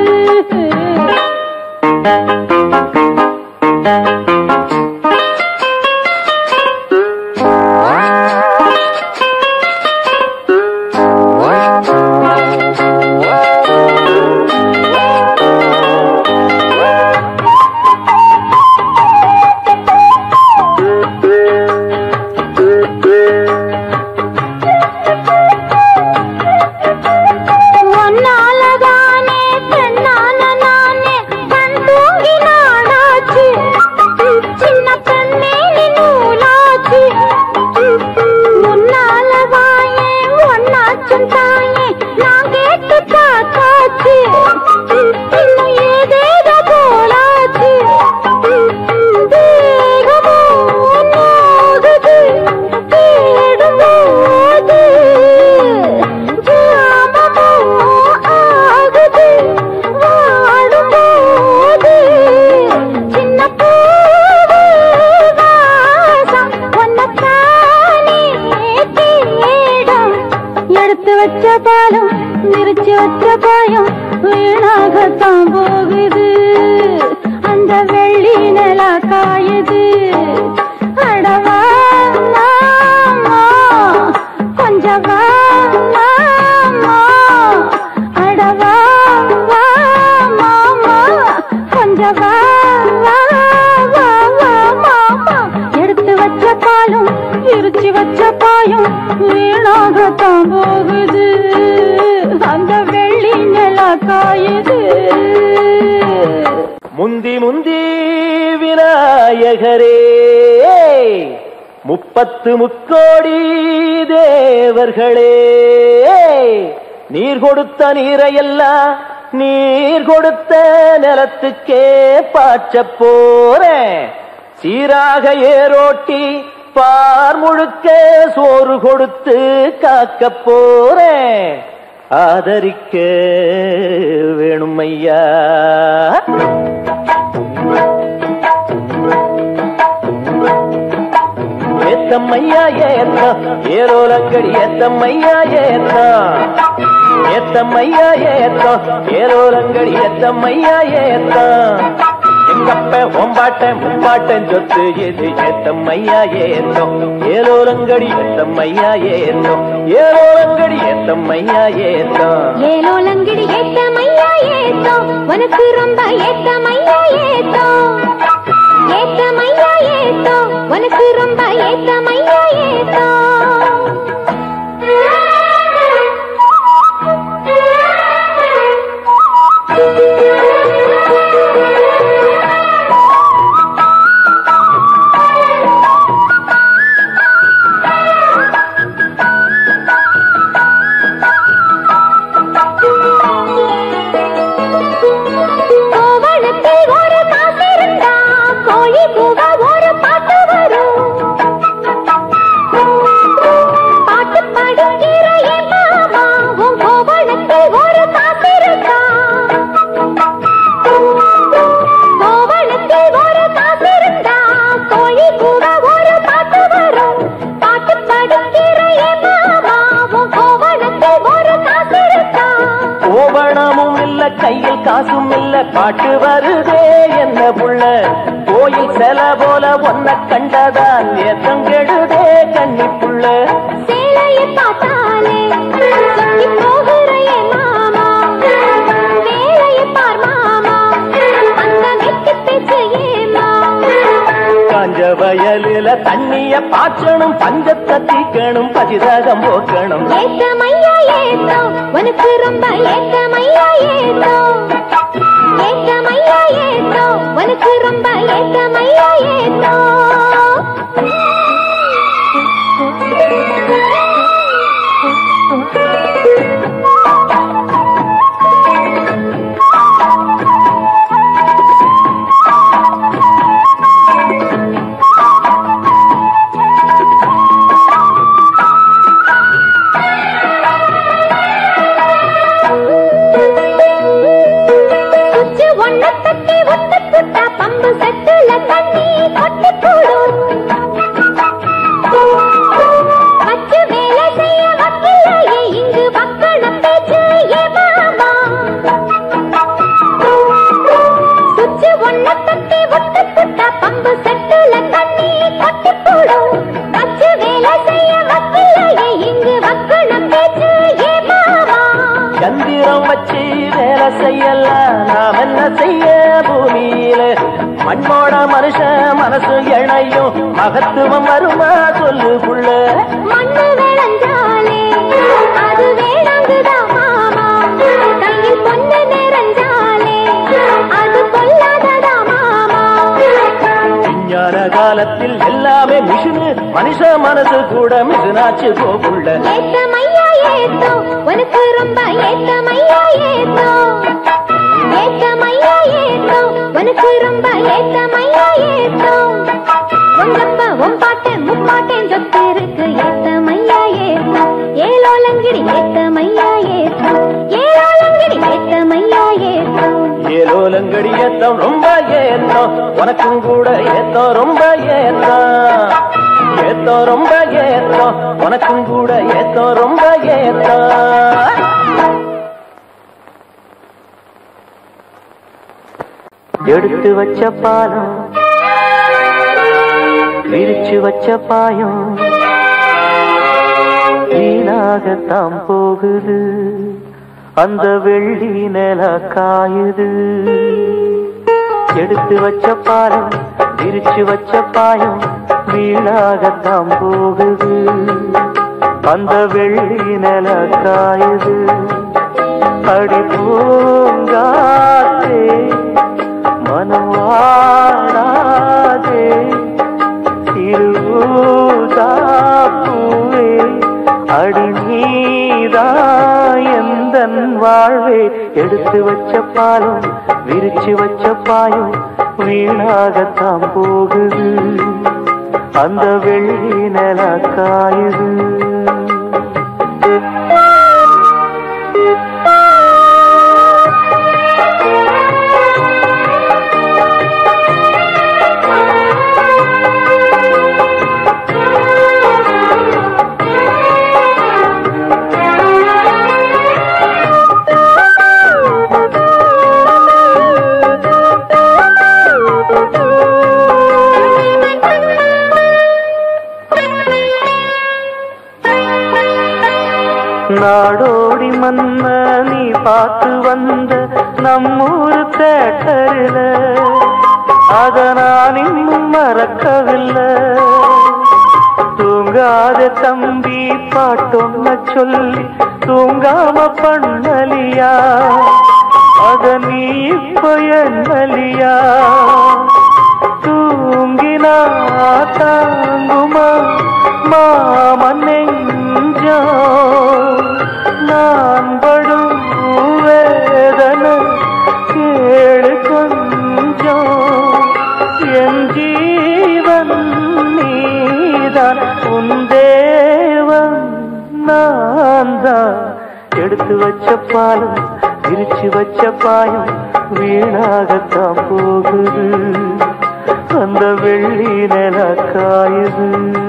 ஒன்னாலதானே பெண்ணான நானே கண் தூங்கி நாடாச்சு சின்ன பெண்ணே நீ நூலாச்சு முன்னால வாயே ஒன்னாச்சும் தாயே நான் கேட்டு பார்த்தாச்சு இன்னும் ஏதேதோ போலாச்சு தேகமோ நோகுது தேடும்போது ஜாமமோ ஆகுது வாடும்போது சின்ன பூவு வாசம் உன்னைத்தானே தேடும் எடுத்து வச்ச பாலும் விரிச்சு வச்ச பாயும் வீணாகத்தான் போகுது அந்த வெள்ளி நில காயுது அடவா மாமா கொஞ்சம் வா மாமா காயும் வீணாகத்தான் போகுது அந்த வெள்ளி நில காயுது முந்தி முந்தி விநாயகரே முப்பத்து முக்கோடி தேவர்களே நீர் கொடுத்த நீரையெல்லாம் நீர் கொடுத்த நிலத்துக்கே பாய்ச்ச போறேன் சீராக ஏரோட்டி பார் முழுக்க சோறு கொடுத்து காக்க போறேன் ஆதரிக்க வேணும் ஐயா ஏத்தம்மையா ஏத்தம் ஏரோலங்கடி ஏத்தம்மையா ஏத்தம் ஏத்தம்மையா ஏத்தம் ஏரோலங்கடி ஏத்தம்மையா ஏத்தம் எங்கப்ப ஒம்பாட்டன் முப்பாட்டன் சொத்து எது ஏத்தம்மையா ஏத்தம் ஏரோலங்கடி ஏத்தம்மையா ஏத்தம் ஏரோலங்கடி ஏத்தம்மையா ஏத்தம் ஏலோலங்கிடி ஏத்தமையா ஏத்தோ உனக்கு ரொம்ப ஏத்தமையா ஏத்தோ ஏத்தமையா ஏத்தோ உனக்கு ரொம்ப ஏத்தமையா ஏத்தோ கோவணத்தில் ஒரு காசிருந்தா கோழி கூவ ஒரு பாட்டு வரும் பாட்டு பாடுகிற என் மாமா உன் கோவணத்தில் ஒரு காசிருந்தா கோவணத்தில் ஒரு காசிருந்தா கோழி கூவ ஒரு பாட்டு வரும் பாட்டு பாடுகிற என் மாமா உன் கோவணத்தில் ஒரு காசிருந்தா கோவணமும் இல்ல கையில் காசும் இல்ல பாட்டு வருதே என்ன புள்ள கோயில் செல போல ஒன்ன கண்டதான் ஏத்தம் கெடுதே கண்ணி புள்ள சேலையை பார்த்தாலே சொக்கி போகிற என் மாமா வேலையை பார் மாமா அந்த வெட்டி பேச்சு ஏமா காஞ்ச வயலில தண்ணிய பாய்ச்சணும் பஞ்சத்தை தீக்கணும் பதிதாகம் போக்கணும் ஏத்தமையா ஏத்தோ உனக்கு ரொம்ப ஏத்தமையா ஏத்தோ ஏத்தமையா ஏத்தோ உனக்கு ரொம்ப ஏத்தமையா ஏத்தோ சுச்சு ஒண்ண தட்டி ஒட்டு புட்டா பம்பு செட்டுல தண்ணி கொட்டி போடும் வச்சு வேலை செய்ய வக்கில்லையே இங்கு வக்கண பேச்சு ஏ மாமா சுச்சு ஒண்ண தட்டி ஒட்டு புட்டா பம்பு செட்டுல தண்ணி கொட்டி போடும் வச்சு வேலை செய்ய வக்கில்லையே இங்கு வக்கண பேச்சு ஏ மாமா சந்திரம் வச்சு வேலை செய்யலாம் நாம் என்ன செய்ய பூமியில மண்ணோட மனுஷன் மனசு இணையும் மகத்துவம் வருமா சொல்லு புள்ள மண்ணு விளைஞ்சாலே அது வேணாங்குதா மாமா கையில் பொண்ணு நிறைஞ்சாலே அது கொல்லாததா மாமா விஞ்ஞான காலத்தில் எல்லாமே மிஷினு மனுஷ மனசு கூட மிஷினாச்சு போகுள்ள ஏத்தமையா ஏத்தோ உனக்கு ரொம்ப ஏத்தமையா ஏத்தோ ஏத்தமையா ஏத்தோ உனக்கு ரொம்ப ஏத்தமையா ஏத்தோ உங்கப்ப உன் பாட்டன் முப்பாட்டன் சொத்து இருக்கு ஏத்தமையா ஏத்தோ ஏலோலங்கிடி ஏத்தமையா ஏத்தோ ஏலோலங்கிடி ஏத்தமையா ஏத்தோ ஏலோலங்கடி ஏத்தம் ரொம்ப ஏத்தம் உனக்கும் கூட ஏத்தம் ரொம்ப ஏத்தம் ஏத்தம் ரொம்ப ஏத்தம் உனக்கும் கூட ஏத்தம் ரொம்ப ஏத்தம் எடுத்து வச்ச பாலம் விரிச்சு வச்ச பாயம் வீணாகத்தான் போகுது அந்த வெள்ளி நில காயுது எடுத்து வச்ச பாலம் விரிச்சு வச்ச பாயம் வீணாகத்தான் போகுது அந்த வெள்ளி நில காயுது அடி பூங்காத்தே மனம் வாடாதே திருவூதாப்பூவே அடி நீதா எந்தன் வாழ்வே எடுத்து வச்ச பாலும் விரிச்சு வச்ச பாயும் வீணாகத்தான் போகுது அந்த வெள்ளி நில காயுது நாடோடி மன்ன நீ பார்த்து வந்த நம்மூரு தேட்டரில அத நான் இன்னும் மறக்கவில்லை தூங்காத தம்பி பாட்டொன்ன சொல்லி தூங்காம பண்ணலியா அத நீ இப்ப என்னலியா தூங்கினா தாங்குமா மாமன் நெஞ்சோ நான் படும் வேதனை கேளு கொஞ்சம் என் ஜீவன் நீதான் உன் தேவன் நான் தான் எடுத்து வச்ச பாலும் விரிச்சு வச்ச பாயம் வீணாகத்தான் போகுது அந்த வெள்ளி நில காயுது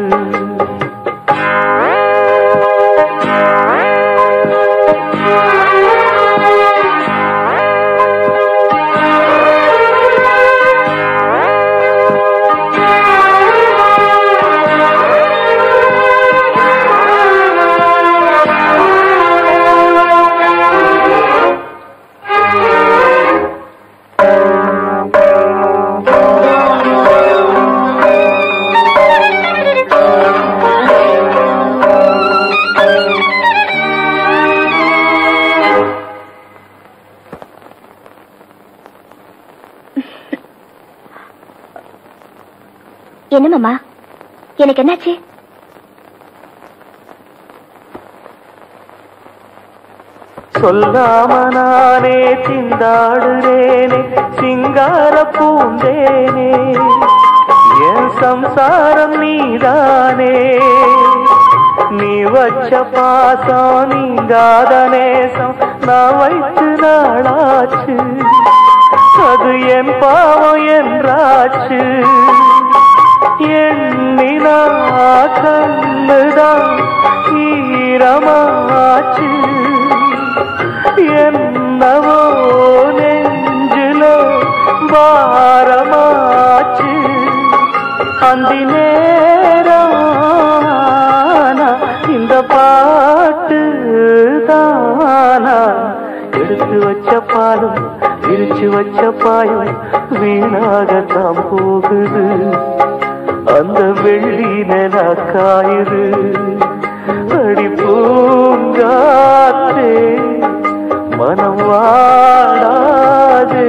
என்ன மாமா எனக்கு என்னாச்சு சொல்லாம நானே திண்டாடுறேனே சிங்கார பூந்தேனே என் சம்சாரம் நீதானே நீ வச்ச பாசம் நீங்காத நேசம் நான் வைத்து நாளாச்சு அது என் பாவம் என்றாச்சு எண்ணினா கண்ணுதான் ஈரமாச்சு என்னவோ நெஞ்சில பாரமாச்சு அந்தி நேரம் ஆனா இந்த பாட்டு தானா எடுத்து வச்ச பாலும் விரிச்சு வச்ச பாயும் வீணாகத்தான் போகுது அந்த வெள்ளி நில காயுது அடி பூங்காத்தே மனம் வாடாதே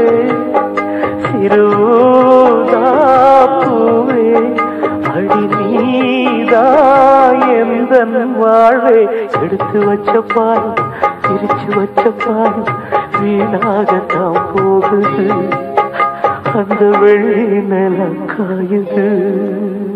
சிறுதாப்பூவே அடி நீதா எந்தன் வாழ்வே எடுத்து வச்ச பாலும் பிரிச்சு வச்ச பாலும் வீணாகத்தான் போகுது அந்த வெள்ளி நிலம் காயுது